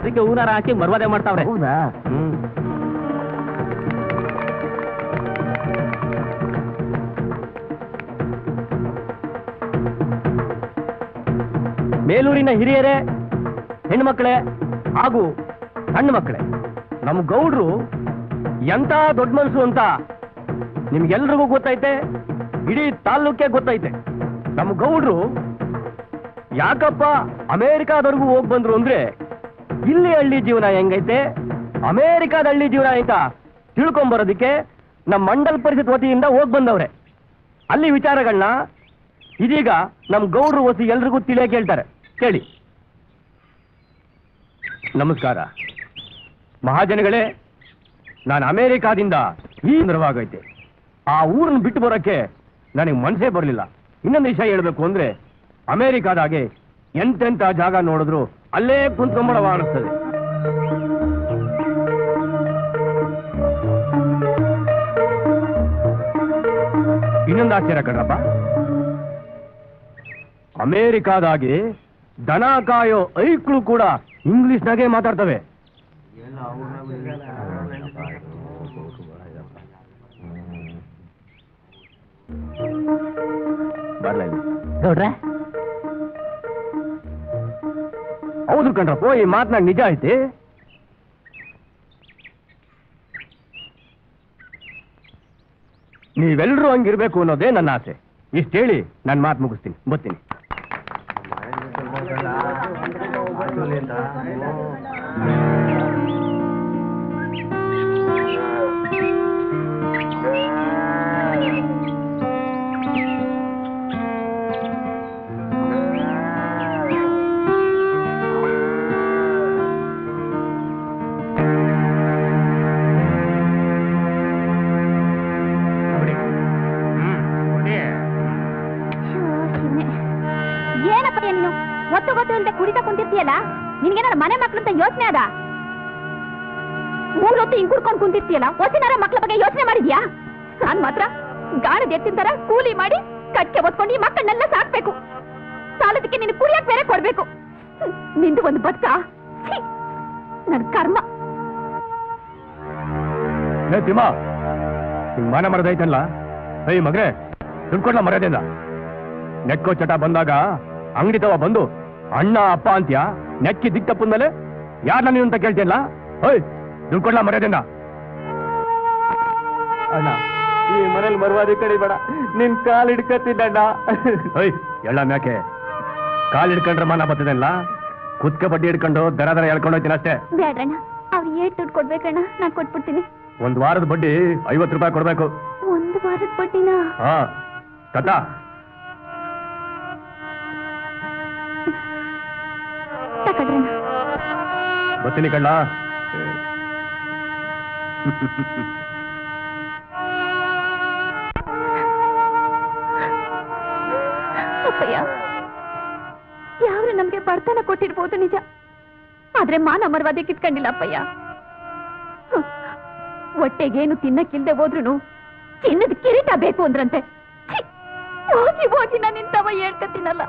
ಅದಕ್ಕೆ ಹೂನಾರ ಹಾಕಿ ಮರ್ವಾದೆ ಮಾಡ್ತಾವ್ರೆ ಹೌದಾ ಹ್ಮ್ ಮೇಲೂರಿನ ಹಿರಿಯರೇ ಹೆಣ್ಮಕ್ಳೇ ಹಾಗೂ ಸಣ್ಣ ಮಕ್ಕಳೇ ನಮ್ಮ ಗೌಡ್ರು ಎಂತ ದೊಡ್ಡ ಮನಸ್ಸು ಅಂತ ನಿಮ್ಗೆಲ್ರಿಗೂ ಗೊತ್ತೈತೆ ಇಡೀ ತಾಲ್ಲೂಕೇ ಗೊತ್ತೈತೆ ನಮ್ಮ ಗೌಡ್ರು ಯಾಕಪ್ಪ ಅಮೇರಿಕಾದವರೆಗೂ ಹೋಗ್ ಬಂದ್ರು ಅಂದ್ರೆ ಇಲ್ಲಿ ಹಳ್ಳಿ ಜೀವನ ಹೆಂಗೈತೆ ಅಮೇರಿಕಾದ ಹಳ್ಳಿ ಜೀವನ ಅಂತ ತಿಳ್ಕೊಂಬರೋದಕ್ಕೆ ನಮ್ಮ ಮಂಡಲ್ ಪರಿಷತ್ ವತಿಯಿಂದ ಹೋಗ್ ಬಂದವ್ರೆ ಅಲ್ಲಿ ವಿಚಾರಗಳನ್ನ ಇದೀಗ ನಮ್ ಗೌಡ್ರು ವಸಿ ಎಲ್ರಿಗೂ ತಿಳಿಯಕ್ಕೆ ಹೇಳ್ತಾರೆ ಕೇಳಿ ನಮಸ್ಕಾರ ಮಹಾಜನಗಳೇ ನಾನು ಅಮೇರಿಕಾದಿಂದ ಈ ನೆರವಾಗೈತೆ ಆ ಊರನ್ನು ಬಿಟ್ಟು ಬರೋಕ್ಕೆ ನನಗೆ ಮನಸ್ಸೇ ಬರಲಿಲ್ಲ ಇನ್ನೊಂದು ವಿಷಯ ಹೇಳ್ಬೇಕು ಅಂದ್ರೆ ಅಮೇರಿಕಾದಾಗೆ ಎಂತೆಂಥ ಜಾಗ ನೋಡಿದ್ರು ಅಲ್ಲೇ ಕುಂತ್ಕೊಂಬಳವ ಅನಿಸ್ತದೆ ಇನ್ನೊಂದು ಆಶ್ಚರ್ಯ ಕಣ್ರಪ್ಪ ಅಮೇರಿಕಾದಾಗೆ ದನ ಕಾಯೋ ಐಕ್ಳು ಕೂಡ ಇಂಗ್ಲಿಷ್ನಾಗೆ ಮಾತಾಡ್ತವೆ ಬರ್ಲ ಇಲ್ಲಿ. ಗೌಡ್ರೆ ಹೌದು ಕಣ್ರಪ್ಪ ಈ ಮಾತನಾಗ ನಿಜ ಐತಿ ನೀವೆಲ್ಲರೂ ಹಂಗಿರ್ಬೇಕು ಅನ್ನೋದೇ ನನ್ನ ಆಸೆ ಇಷ್ಟು ಹೇಳಿ ನನ್ನ ಮಾತು ಮುಗಿಸ್ತೀನಿ ಬರ್ತೀನಿ ಏನಪ್ಪ ನೀನು ಒತ್ತು ಗೊತ್ತು ಇಲ್ಲದೆ ಕುಡಿತಾ ಕುಂತಿರ್ತೀಯಲ್ಲ ನಿನ್ಗೇನಾರ ಮನೆ ಮಕ್ಳು ಅಂತ ಯೋಚನೆ ಅದ ಮೂರ್ ಹೊತ್ತು ಹಿಂಗ್ ಕುಡ್ಕೊಂಡ್ ಕುಂತಿರ್ತೀಯಲ್ಲ ಹೊಸಿನಾರ ಮಕ್ಳ ಬಗ್ಗೆ ಯೋಚನೆ ಮಾಡಿದ್ಯಾ ನಾನ್ ಮಾತ್ರ ಗಾಣದ ಎತ್ತಿನ ತರ ಕೂಲಿ ಮಾಡಿ ಕಟ್ಕೆ ಒತ್ಕೊಂಡು ಈ ಮಕ್ಕಳನ್ನೆಲ್ಲ ಸಾಕ್ಬೇಕು ಸಾಲದಕ್ಕೆ ನೀನು ಕುಡಿಯಕ್ ಬೇರೆ ಕೊಡ್ಬೇಕು ಹ್ಮ್, ನಿಂದು ಒಂದು ಬದುಕ ಛೀ, ನನ್ ಕರ್ಮ ಏ ತಿಮ್ಮ ಹಿಂಗ್ ಮಾನ ಮರದೈತಲ್ಲ ಏಯ್ ಮಗ್ರೆ ದುಡ್ಡು ಕೊಡ್ಲ ಮರ್ಯಾದೆಯಿಂದ ನೆಕ್ಕೋ ಚಟ ಬಂದಾಗ ಅಂಗಡಿ ತವ ಬಂದು ಅಣ್ಣ ಅಪ್ಪ ಅಂತ್ಯ ನೆಕ್ಕಿ ದಿಕ್ ತಪ್ಪದ ಮೇಲೆ ಯಾರನ್ನ ನೀನು ಅಂತ ಕೇಳ್ತಿಯಲ್ಲ ಓಯ್ ದುಡ್ಡು ಕೊಡ್ಲ ಮರ್ಯಾದೆಯಿಂದ ಅಣ್ಣ ಈ ಮನೇಲಿ ಮರವಾದಿ ಕಡಿ ಬೇಡ ನಿನ್ ಕಾಲ್ ಹಿಡ್ಕತ್ತಿದ್ದಣ್ಣ ಓಯ್ ಎಳ್ಳ ಮ್ಯಾಕೆ ಕಾಲ್ ಹಿಡ್ಕೊಂಡ್ರೆ ಮಾನ ಬರ್ತದಲ್ಲ ಕುತ್ಕ ಬಡ್ಡಿ ಹಿಡ್ಕೊಂಡು ದರ ದರ ಎಳ್ಕೊಂಡು ಹೋಗ್ತೀನಿ ಅಷ್ಟೇ ಬೇಡ್ರಣ್ಣ ಅವ್ರು ಏಟ್ ದುಡ್ಡು ಕೊಡ್ಬೇಕಣ್ಣ ನಾನ್ ಕೊಟ್ಬಿಡ್ತೀನಿ ಒಂದ್ ವಾರದ ಬಡ್ಡಿ ಐವತ್ತು ರೂಪಾಯಿ ಕೊಡ್ಬೇಕು ಒಂದು ವಾರದ ಬಡ್ಡಿನ ಹಾ ತತ ತಕಡ್ರಣ್ಣ ಬರ್ತೀನಿ ಕಣ್ಣ ಅಪ್ಪಯ್ಯ ಯಾರು ನಮ್ಗೆ ಬಡತನ ಕೊಟ್ಟಿರ್ಬೋದು ನಿಜ ಆದ್ರೆ ಮಾನ ಮರವಾದೆ ಕಿತ್ಕೊಂಡಿಲ್ಲ ಅಪ್ಪಯ್ಯ ಹ್ಮ್. ಹೊಟ್ಟೆಗೇನು ತಿನ್ನಕ್ಕಿಲ್ದೆ ಹೋದ್ರು ಚಿನ್ನದ ಕಿರೀಟ ಬೇಕು ಅಂದ್ರಂತೆ ಛೀ! ಹೋಗಿ ಹೋಗಿ ನಾನು ಇಂಥವ ಹೇಳ್ಕತ್ತೀನಲ್ಲ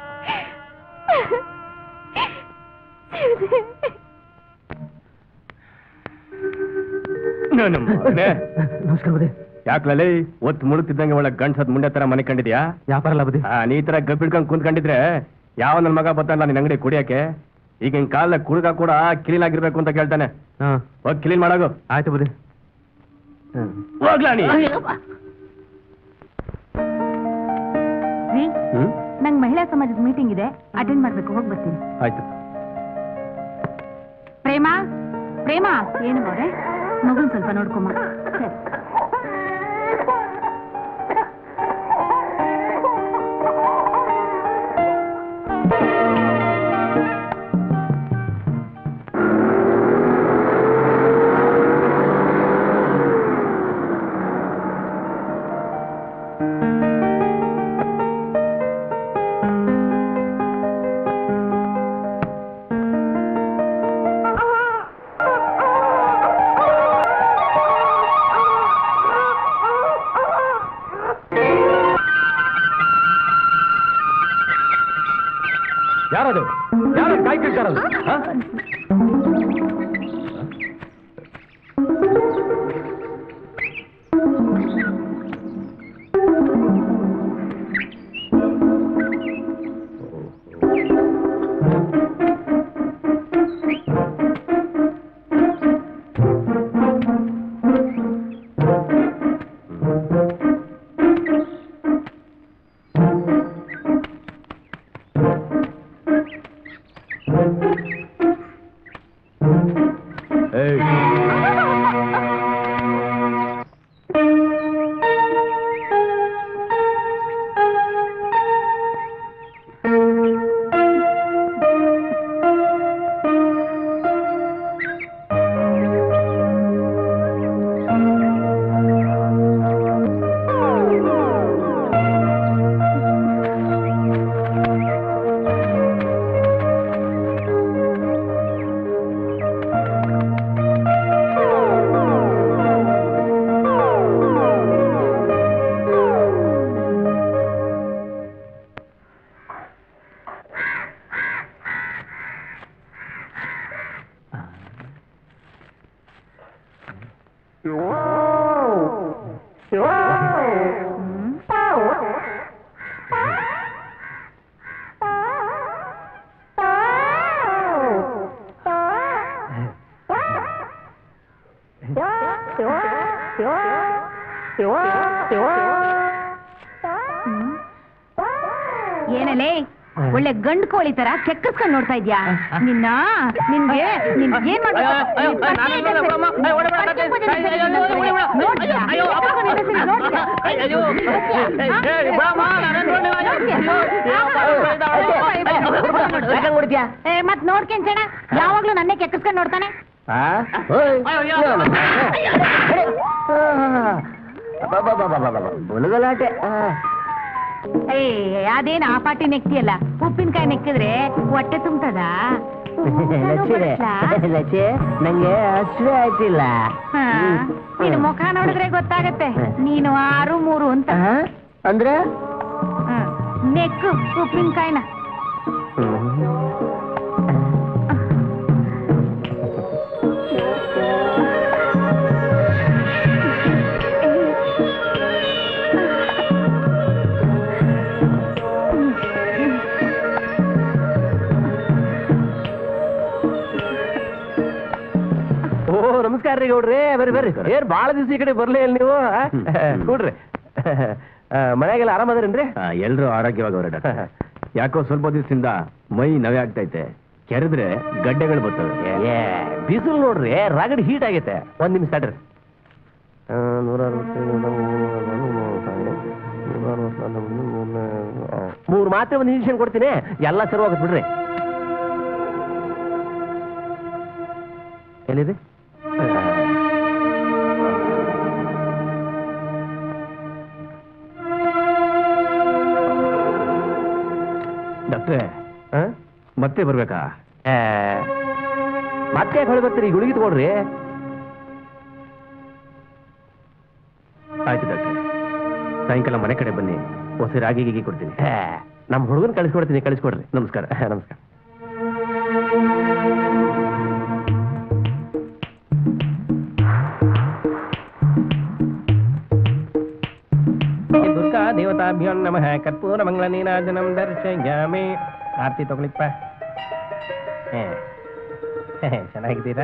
ನನ್ನ ಮಗನೇ. ನಮಸ್ಕಾರ ಬುದ್ಧಿ ಯಾಕ್ಲಲ್ಲಿ ಒತ್ತು ಮುಳುಗ್ತಿದ್ದಂಗೆ ಒಳ್ಳೆ ಗಂಡ್ಸದ್ ಮುಂಡೆ ತರ ಮನೆ ಕಂಡಿದ್ಯಾ ವ್ಯಾಪಾರ ಅಲ್ಲ ಬುದ್ಧಿ ಆ, ನೀ ಈ ತರ ಗಬ್ಬಿಡ್ಕೊಂಡ್ ಕುಂತ್ಕೊಂಡಿದ್ರೆ ಯಾವ ನನ್ ಮಗ ಬರ್ತಾನಲ್ಲ ನಿನ್ ಅಂಗಡಿ ಕುಡಿಯಕ್ಕೆ ಈಗ ಹಿಂಗ್ ಕಾಲ ಕುಡುಗ ಕೂಡ ಕ್ಲೀನ್ ಆಗಿರ್ಬೇಕು ಅಂತ ಕೇಳ್ತಾನೆ ಹಾ ಹೋಗ್ ಕ್ಲೀನ್ ಮಾಡಾಗು ಆಯ್ತು ಬುದ್ಧಿ ಹೋಗ್ಲಾ ನೀ ರೀ ಹ್ಮ್ ನಂಗ್ ಮಹಿಳಾ ಸಮಾಜದ ಮೀಟಿಂಗ್ ಇದೆ ಅಟೆಂಡ್ ಮಾಡ್ಬೇಕು ಹೋಗಿ ಬರ್ತೀನಿ ಆಯ್ತು ಪ್ರೇಮ ಪ್ರೇಮ ಏನು ಮೋರೆ ಮಗುನ್ ಸ್ವಲ್ಪ ನೋಡ್ಕೊಮ್ಮ ಸರಿ ಯಾರದು ಯಾರು ಕಾಯಿ ಕೇಳ್ತಾರದು ಏಯ್ ಏನಲೇ ಒಳ್ಳೆ ಗಂಡು ಕೋಳಿ ತರ ಕೆಕ್ಕಸ್ಕೊಂಡ್ ನೋಡ್ತಾ ಇದ್ಯಾ ನಿನ್ನ ನಿನ್ಗೆ ನಿನ್ ಏನ್ ಮಾಡ್ಬೇಕು? ಅಯ್ಯೋ, ಅಯ್ಯೋ, ನೀನ್ ನಾನು ಪತ್ತೆ ನೋಡಲ್ಲ, ಅಮ್ಮ. ಅಯ್ಯೋ, ಹೊಡಿಬೇಡ, ಪತ್ತೆ ಪೂಜೆ ಅಯ್ಯೋ, ಅಯ್ಯೋ, ಅಯ್ಯೋ, ಹೊಡಿಬೇಡ. ನೋಡ್ತೀಯಾ? ಅಯ್ಯೋ, ಯಾವಾಗ ನಿನ್ನ ಹೆಸರು ನೋಡ್ತೀಯಾ? ಅಯ್ಯೋ, ನೋಡ್ತೀಯಾ? ಏ, ಏ, ಬಿಡಮ್ಮ, ನಾನೇನ್ ನೋಡ್ಲಿಲ್ಲ, ಅಯ್ಯೋ, ಅಯ್ಯೋ, ಅಯ್ಯೋ, ಅಯ್ಯೋ, ಯಾಕಂಗ್ ಹೊಡಿತೀಯ ಏ, ಮತ್ ನೋಡ್ಕೊಂಡ್ ಯಾವಾಗ್ಲೂ ನನ್ನೇ ಕೆಕ್ಕಸ್ಕೊಂಡ್ ನೋಡ್ತಾನೆ ಮುಳುಗಲಾಟೆ ಏ ಅದೇನ್ ಆ ಪಾಟಿ ನೆಕ್ತಿಯಲ್ಲ ಉಪ್ಪಿನಕಾಯಿ ನೆಕ್ಕಿದ್ರೆ ಹೊಟ್ಟೆ ತುಂಬ್ತದ ಲಚ್ಚೆ ಲಚ್ಚೆ ನಂಗೆ ಹಸಿವೆ ಆಯ್ತಿಲ್ಲ ಹಾ, ನಿನ್ ಮುಖ ನೋಡಿದ್ರೆ ಗೊತ್ತಾಗತ್ತೆ ನೀನು ಆರು ಮೂರು ಅಂತ ಆ? ಅಂದ್ರೆ ಹ್ಮ್. ನೆಕ್ಕು ಉಪ್ಪಿನಕಾಯಿನ ಓ ನಮಸ್ಕಾರ ರೀ ಗೌಡ್ರಿ ಬರ್ರಿ ಬರ್ರಿ ಏನ್ ಬಾಳ ದಿವಸ ಈ ಕಡೆ ಬರ್ಲೇ ಇಲ್ಲ ನೀವು ಆ? ಕೂಡ್ರಿ ಆ, ಮನ್ಯಾಗೆಲ್ಲ ಆರಾಮದಾರೇನ್ರಿ ಎಲ್ರು ಆರೋಗ್ಯವಾಗಿ ಡಾಕ್ಟರ್ ಯಾಕೋ ಸ್ವಲ್ಪ ದಿವಸದಿಂದ ಮೈ ನವೆ ಆಗ್ತೈತೆ ಕೆರೆದ್ರೆ ಗಡ್ಡೆಗಳು ಬರ್ತವೆ ಏ ಬಿಸಿಲು ನೋಡ್ರಿ ರಗಡ್ ಹೀಟ್ ಆಗೈತೆ ಒಂದ್ ನಿಮಿಷ ತಡ್ರಿ ಆ, ನೂರ ಅರವತ್ತೈದು, ನೂರ ನೂರ ಅರವತ್ತೊಂದು, ನೂರ- ಆ, ಮೂರು ಮಾತ್ರೆ ಒಂದು ಇಂಜೆಕ್ಷನ್ ಕೊಡ್ತೀನಿ ಎಲ್ಲ ಸರಿ ಹೋಗತ್ ಬಿಡ್ರಿ ಎಲ್ಲಿದೆ ಡಾಕ್ಟ್ರೆ ಆ? ಮತ್ತೆ ಬರ್ಬೇಕಾ ಏ, ಮತ್ತೆ ಹೊಳಿ ಬರ್ತೀರಿ ಈ ಗುಳಿಗೆ ತಗೊಳ್ರಿ ಆಯ್ತು ಡಾಕ್ಟ್ರೆ ಸಾಯಂಕಾಲ ಮನೆ ಕಡೆ ಬನ್ನಿ ಹೊಸ ರಾಗಿ ಗೀಗಿ ಕೊಡ್ತೀನಿ ಏ, ನಮ್ ಹುಡುಗನ್ ಕಳಿಸ್ಕೊಡ್ತೀನಿ ಕಳಿಸ್ಕೊಡ್ರಿ ನಮಸ್ಕಾರ ನಮಸ್ಕಾರ ದುರ್ಗಾ ದೇವತಾಭ್ಯೋ ನಮಃ ಕರ್ಪೂರ ಮಂಗಳ ನೀರಾಜನಂ ದರ್ಶಯಾಮಿ ಆರತಿ ತಗೊಳಿಪ್ಪ ಹೇ ಹೇ, ಚೆನ್ನಾಗಿದ್ದೀರಾ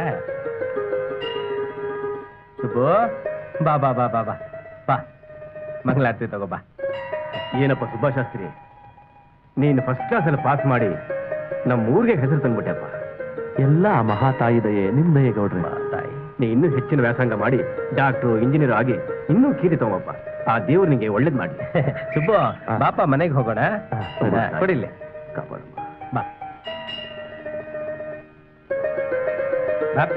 ಸುಬ್ಬು ಬಾ ಬಾ ಬಾ ಬಾ ಬಾ ಬಾ ಮಂಗಳಾರತಿ ತಗೋ ಬಾ ಏನಪ್ಪ ಸುಬ್ಬಾಶಾಸ್ತ್ರಿ ನೀನು ಫಸ್ಟ್ ಕ್ಲಾಸಲ್ಲಿ ಪಾಸ್ ಮಾಡಿ ನಮ್ಮ ಊರಿಗೆ ಹೆಸರು ತಂದ್ಬಿಟ್ಟೆಪ್ಪ ಎಲ್ಲ ಆ ಮಹಾತಾಯಿ ದಯೆ ನಿಮ್ ದಯೆ ಗೌಡ್ರೆ ತಾಯಿ ನೀ ಇನ್ನೂ ಹೆಚ್ಚಿನ ವ್ಯಾಸಂಗ ಮಾಡಿ ಡಾಕ್ಟ್ರು ಇಂಜಿನಿಯರ್ ಆಗಿ ಇನ್ನೂ ಕೀರಿ ತಗೋಪ್ಪ ಆ ದೇವ್ರು ನಿಂಗೆ ಒಳ್ಳೇದ್ ಮಾಡಿ ಸುಬ್ಬು ಬಾಪ ಮನೆಗೆ ಹೋಗೋಣ ಹಾ, ಕೊಡಿಲ್ಲ ಕಾಪಾಡಮ್ಮ. ಬಾ ಬಾಪ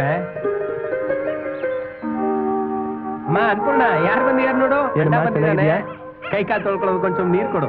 ಅಮ್ಮ ಅನ್ಪೂರ್ಣ ಯಾರು ಬಂದಿದ್ದಾರೆ ನೋಡು ಏನಮ್ಮ, ಅಣ್ಣ ಬಂದಿದ್ದಾನೆ ಚೆನ್ನಾಗಿದ್ಯಾ? ಕೈ ಕಾಲು ತೊಳ್ಕೊಳ್ಳೋದು ಕೊಂಚ ನೀರು ಕೊಡು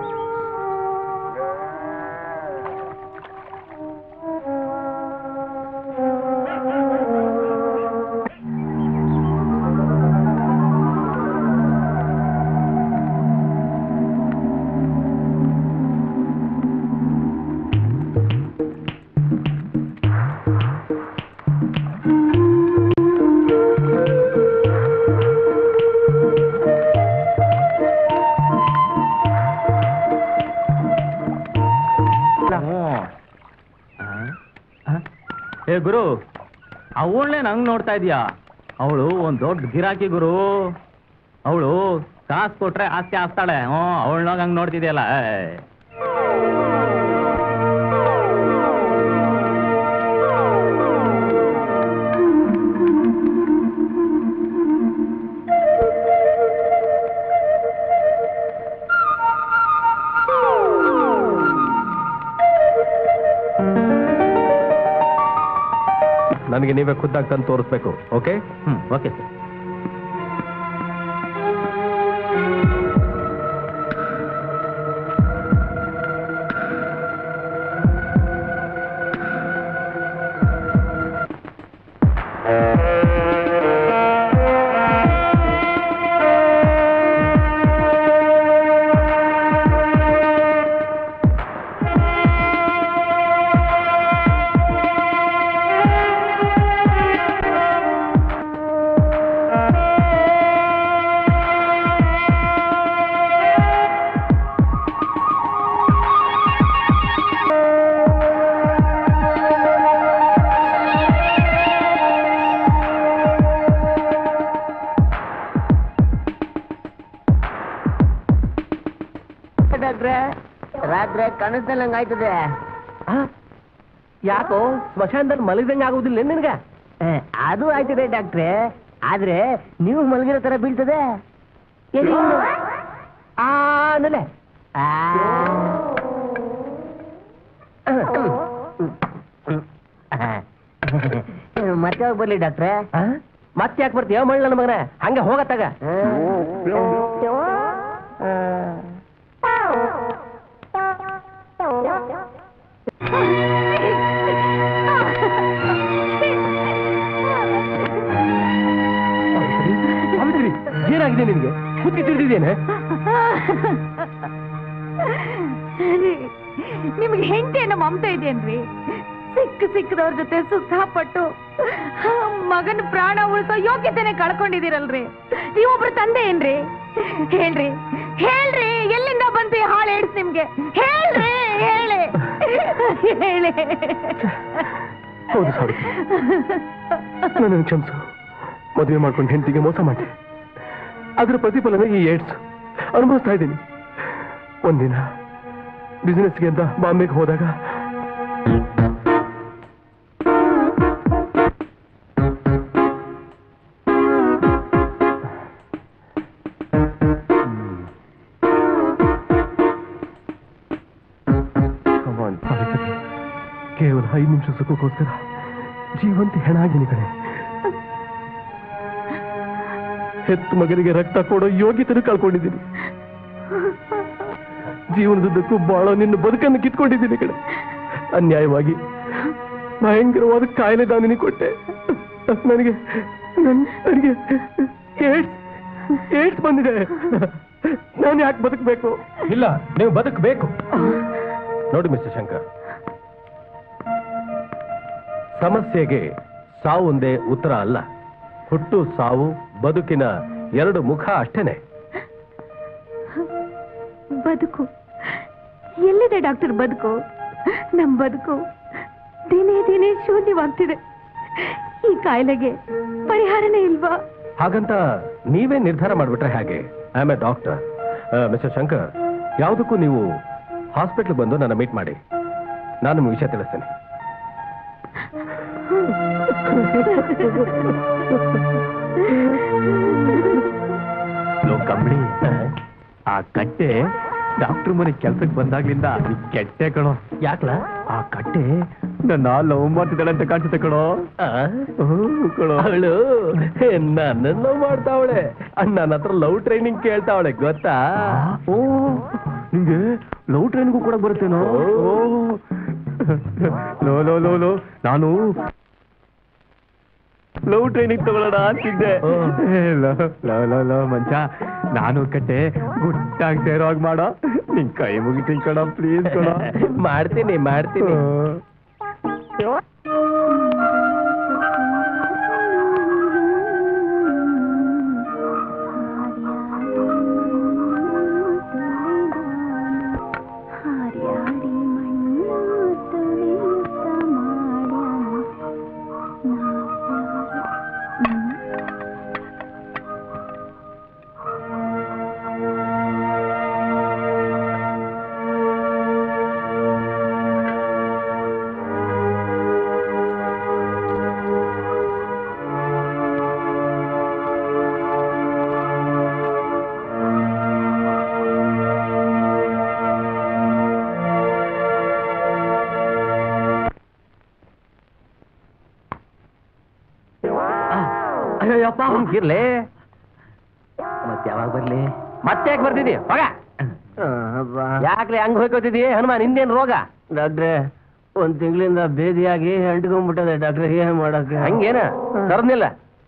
ಏ ಗುರು ಅವಳನ್ನೇ ನಂಗ್ ನೋಡ್ತಾ ಇದೀಯಾ ಅವಳು ಒಂದ್ ದೊಡ್ಡ ಗಿರಾಕಿ ಗುರು ಅವಳು ಕಾಸು ಕೊಟ್ರೆ ಆಸ್ತಿ ಆಸ್ತಾಳೆ ಹ್ಞೂ ಅವಳನ್ನ ಹಂಗ್ ನೋಡ್ತಿದ್ಯಲ್ಲ ನನಗೆ ನೀವೇ ಖುದ್ದಾಗಿ ತಂದು ತೋರಿಸ್ಬೇಕು ಓಕೆ ಹ್ಮ್ ಓಕೆ ಸರ್ ಡಾಕ್ಟ್ರೆ ರಾತ್ರಿ ಕನಸಲ್ಲಿ ಹಂಗಾಯ್ತದೆ ಯಾಕೋ ಸ್ಮಶಾನದಲ್ಲಿ ಮಲಗಿದಂಗೆ ಆಗುದಿಲ್ಲ ನಿನಗ ಏ, ಅದು ಆಯ್ತದೆ ಡಾಕ್ಟ್ರೆ ಆದ್ರೆ ನೀವು ಮಲಗಿರೋ ತರ ಬೀಳ್ತದೆ ಎಲ್ಲಿ ಇನ್ನು? ಆಮೇಲೆ ಆ. ಮತ್ತೆ ಯಾವಾಗ ಬರ್ಲಿ ಡಾಕ್ಟ್ರೆ ಮತ್ತೆ ಯಾಕೆ ಬರ್ತೀಯ ಮಳ್ಳ ನನ್ನ ಮಗನ ಹಂಗೆ ಹೋಗತ್ತಾಗ ಏನಾಗಿದೆ ನಿನಗೆ ಬುದ್ಧಿ ತಿಳಿದಿದ್ದೇನೆ ನಿಮ್ಗೆ ಹೆಂಡತಿ ಅನ್ನೋ ಮಮತೆ ಇದೆಯೇನ್ರಿ ಸಿಕ್ಕ ಸಿಕ್ಕದವ್ರ ಜೊತೆ ಸುಖಪಟ್ಟು ಮಗನ ಪ್ರಾಣ ಉಳಿಸೋ ಯೋಗ್ಯತೆನೆ ಕಳ್ಕೊಂಡಿದ್ದೀರಲ್ರಿ ನೀವೊಬ್ರು ತಂದೆ ಏನ್ರಿ ಹೇಳ್ರಿ ಹೇಳ್ರಿ ಎಲ್ಲಿಂದ ಬಂತು ಈ ಹಾಳು ಏಡ್ಸ್ ನಿಮ್ಗೆ ಹೇಳ್ರಿ ಹೇಳಿ ಹೇಳಿ ಹೌದು ಸಾರಿ ನನ್ನನ್ನು ಕ್ಷಮಿಸು ಮದುವೆ ಮಾಡ್ಕೊಂಡು ಹೆಂಡತಿಗೆ ಮೋಸ ಮಾಡಿ ಅದರ ಪ್ರತಿಫಲನ ಈ ಏಡ್ಸ್ ಅನುಭವಿಸ್ತಾ ಇದ್ದೀನಿ ಒಂದಿನ ಬಿಸಿನೆಸ್ಗೆ ಅಂತ ಬಾಂಬೆಗೆ ಹೋದಾಗ ಸಾವಿತ್ರಿ, ಕೇವಲ ಐದು ನಿಮಿಷ ಸುಖಕ್ಕೋಸ್ಕರ ಜೀವಂತ ಹೆಣ ಆಗಿನಿ ಕಡೆ ಹೆತ್ತು ಮಗನಿಗೆ ರಕ್ತ ಕೊಡೋ ಯೋಗ್ಯತೆನೂ ಕಳ್ಕೊಂಡಿದ್ದೀನಿ ಜೀವನದುದ್ದಕ್ಕೂ ಬಾಳೋ ನಿನ್ನ ಬದುಕನ್ನು ಕಿತ್ಕೊಂಡಿದ್ದೀನಿ ಕಡೆ ಅನ್ಯಾಯವಾಗಿ ಭಯಂಕರವಾದ ಕಾಯಿಲೆ ದಾನಿನಿ ಕೊಟ್ಟೆ ನನಗೆ ನನ್- ನನಗೆ ಏಡ್ಸ್ ಏಡ್ಸ್ ಬಂದಿದೆ ನಾನು ಯಾಕೆ ಬದುಕಬೇಕು ಇಲ್ಲ ನೀವು ಬದುಕಬೇಕು ನೋಡಿ ಮಿಸ್ಟರ್ ಶಂಕರ್ ಸಮಸ್ಯೆಗೆ ಸಾವು ಒಂದೇ ಉತ್ತರ ಅಲ್ಲ ಹುಟ್ಟು ಸಾವು ಬದುಕಿನ ಎರಡು ಮುಖ ಅಷ್ಟೇನೆ ಬದುಕು ಎಲ್ಲಿದೆ ಡಾಕ್ಟರ್ ಬದುಕು ನಮ್ ಬದುಕು ದಿನೇ ದಿನೇ ಶೂನ್ಯವಾಗ್ತಿದೆ ಈ ಕಾಯಿಲೆಗೆ ಪರಿಹಾರನೇ ಇಲ್ವಾ ಹಾಗಂತ ನೀವೇ ನಿರ್ಧಾರ ಮಾಡಿಬಿಟ್ರೆ ಹೇಗೆ I am a doctor mister Shankar ಯಾವುದಕ್ಕೂ ನೀವು ಹಾಸ್ಪಿಟ್ಲ್ ಬಂದು ನನ್ನ ಮೀಟ್ ಮಾಡಿ ನಾನು ನಿಮ್ಗೆ ವಿಷಯ ತಿಳಿಸ್ತೇನೆ ಕಂಬಳಿ ಆ ಕಟ್ಟೆ ಡಾಕ್ಟರ್ ಮನೆ ಕೆಲ್ಸಕ್ಕೆ ಬಂದಾಗ್ಲಿಂದ ಈ ಕೆಟ್ಟೆ ಕಣೋ ಯಾಕ್ಲಾ ಆ ಕಟ್ಟೆ ನನ್ನ ಲವ್ ಮಾಡ್ತಿದ್ದಾಳೆ ಅಂತ ಕಾಣಿಸುತ್ತೆ ಕಣೋ ಹ್ಮ್, ಕಣೋ ಅವಳು ನನ್ನನ್ನು ಮಾಡ್ತಾವಳೆ ನನ್ನ ಹತ್ರ ಲವ್ ಟ್ರೈನಿಂಗ್ ಕೇಳ್ತಾವಳೆ ಗೊತ್ತಾ ಓ ನಿಂಗೆ ಲವ್ ಟ್ರೈನ್ಗೂ ಕೂಡ ಬರುತ್ತೇನೋ ಓ. ಲೋ ಲೋ ಲೋ ಲೋ ನಾನು ಲವ್ ಟ್ರೈನಿಂಗ್ ತಗೊಳ್ಳೋಣ ಅಂತಿದ್ದೆ ಓ. ಏ, ಲೋ ಲೋ ಲೋ ಲೋ ಮಂಚ ನಾನು ಕಟ್ಟೆ ಗುಟ್ಟಾಗಿ ಸೇರೋ ಹಾಗೆ ಮಾಡೋ ನಿನ್ ಕೈ ಮುಗಿತೀನಿ ಕಣ ಪ್ಲೀಸ್ ಕಣ ಮಾಡ್ತೀನಿ ಮಾಡ್ತೀನಿ ಆ ಅಯ್ಯಪ್ಪ ಇರ್ಲಿ ಮತ್ತೆ ಯಾವಾಗ ಬರ್ಲಿ ಮತ್ತೆ ಯಾಕೆ ಬರ್ತಿದ್ದಿ ಹೋಗ ಯಾಕ್ರಿ ಹಂಗ್ ಹೋಯ್ಕೋತಿದ್ದಿ ಹನುಮಾನ್ ನಿಂದೇನ್ ರೋಗ ಡಾಕ್ಟ್ರೆ ಒಂದ್ ತಿಂಗಳಿಂದ ಬೇದಿಯಾಗಿ ಅಂಟ್ಕೊಂಡ್ಬಿಟ್ಟದೆ ಡಾಕ್ಟ್ರೆ ಏನ್ ಮಾಡಕ್ಕೆ ಹಂಗೇನ ತರದ್ನಿಲ್ಲ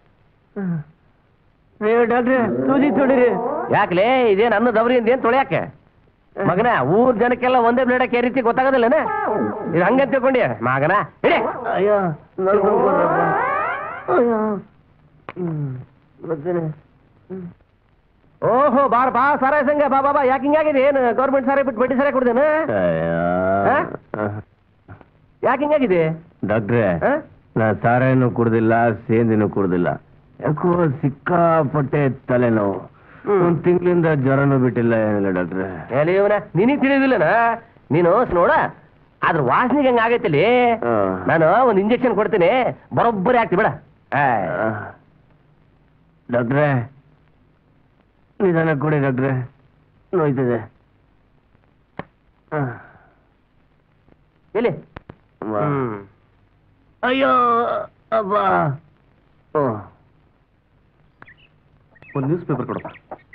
ನೀವು ಡಾಕ್ಟ್ರೆ ಸೂಜಿ ತೊಡಿರಿ ಯಾಕ್ಲೆ ಇದೇನ್ ಅನ್ನ ದವರಿ ಏನ್ ತೊಳ್ಯಾಕೆ ಮಗನ ಊರ್ ಜನಕ್ಕೆಲ್ಲ ಒಂದೇ ಬ್ಲೇಡಕ್ಕೆ ರೀತಿ ಗೊತ್ತಾಗೋದಿಲ್ಲನ ಇದು ಹಂಗಂತ ತಿಳ್ಕೊಂಡಿ ಮಗನ ಇಡೇ ಅಯ್ಯೋ ನೋಡ್ಕೊಂಡ್ರಪ್ಪ ಅಯ್ಯೋ ಹ್ಮ್ ಬರ್ತೀನಿ ಓಹೋ ಬಾರ್ ಬಾ ಸಾರಾಯ ಸಂಘ ಬಾ ಬಾ ಬಾ ಯಾಕೆ ಹಿಂಗಾಗಿದೆ ಏನು ಗೌರ್ಮೆಂಟ್ ಸಾರಾಯಿ ಬಿಟ್ಟು ಬಡ್ಡಿ ಸಾರಾಯಿ ಕುಡ್ದೇನ ಯಾಕೆ ಹಿಂಗಾಗಿದೆ ಡಾಕ್ಟ್ರೆ ಆ? ನಾ ಸಾರಾಯಿನೂ ಕುಡ್ದಿಲ್ಲ ಸೇಂದಿನೂ ಕುಡ್ದಿಲ್ಲ ಯಾಕೋ ಸಿಕ್ಕಾಪಟ್ಟೆ ತಲೆನೋವು ಒಂದ್ ತಿಂಗಳಿಂದ ಜ್ವರನೂ ಬಿಟ್ಟಿಲ್ಲ ಏನಿಲ್ಲ ಡಾಕ್ಟ್ರೆ ಎಲೆ ಇವನ ನಿನಗ್ ತಿಳಿದಿಲ್ಲನ ನೀನು ನೋಡ ಅದ್ರ ವಾಸನೆಗೆ ಹಂಗ ಆಗೈತಲ್ಲಿ ಆ. ನಾನು ಒಂದು ಇಂಜೆಕ್ಷನ್ ಕೊಡ್ತೀನಿ ಬರೋಬ್ಬರಿ ಆಗ್ತಿ ಬೇಡ ಡಾಕ್ಟ್ರೆ ನಿಧಾನ ಕೊಡಿ ಡಾಕ್ಟ್ರೆ ನೋಯ್ತದೆ ಆ. ಎಲ್ಲಿ ಅಮ್ಮ. ಹ್ಮ್. ಅಯ್ಯೋ ಅಬ್ಬ ಓ ಒಂದು ನ್ಯೂಸ್ ಪೇಪರ್ ಕೊಡಪ್ಪ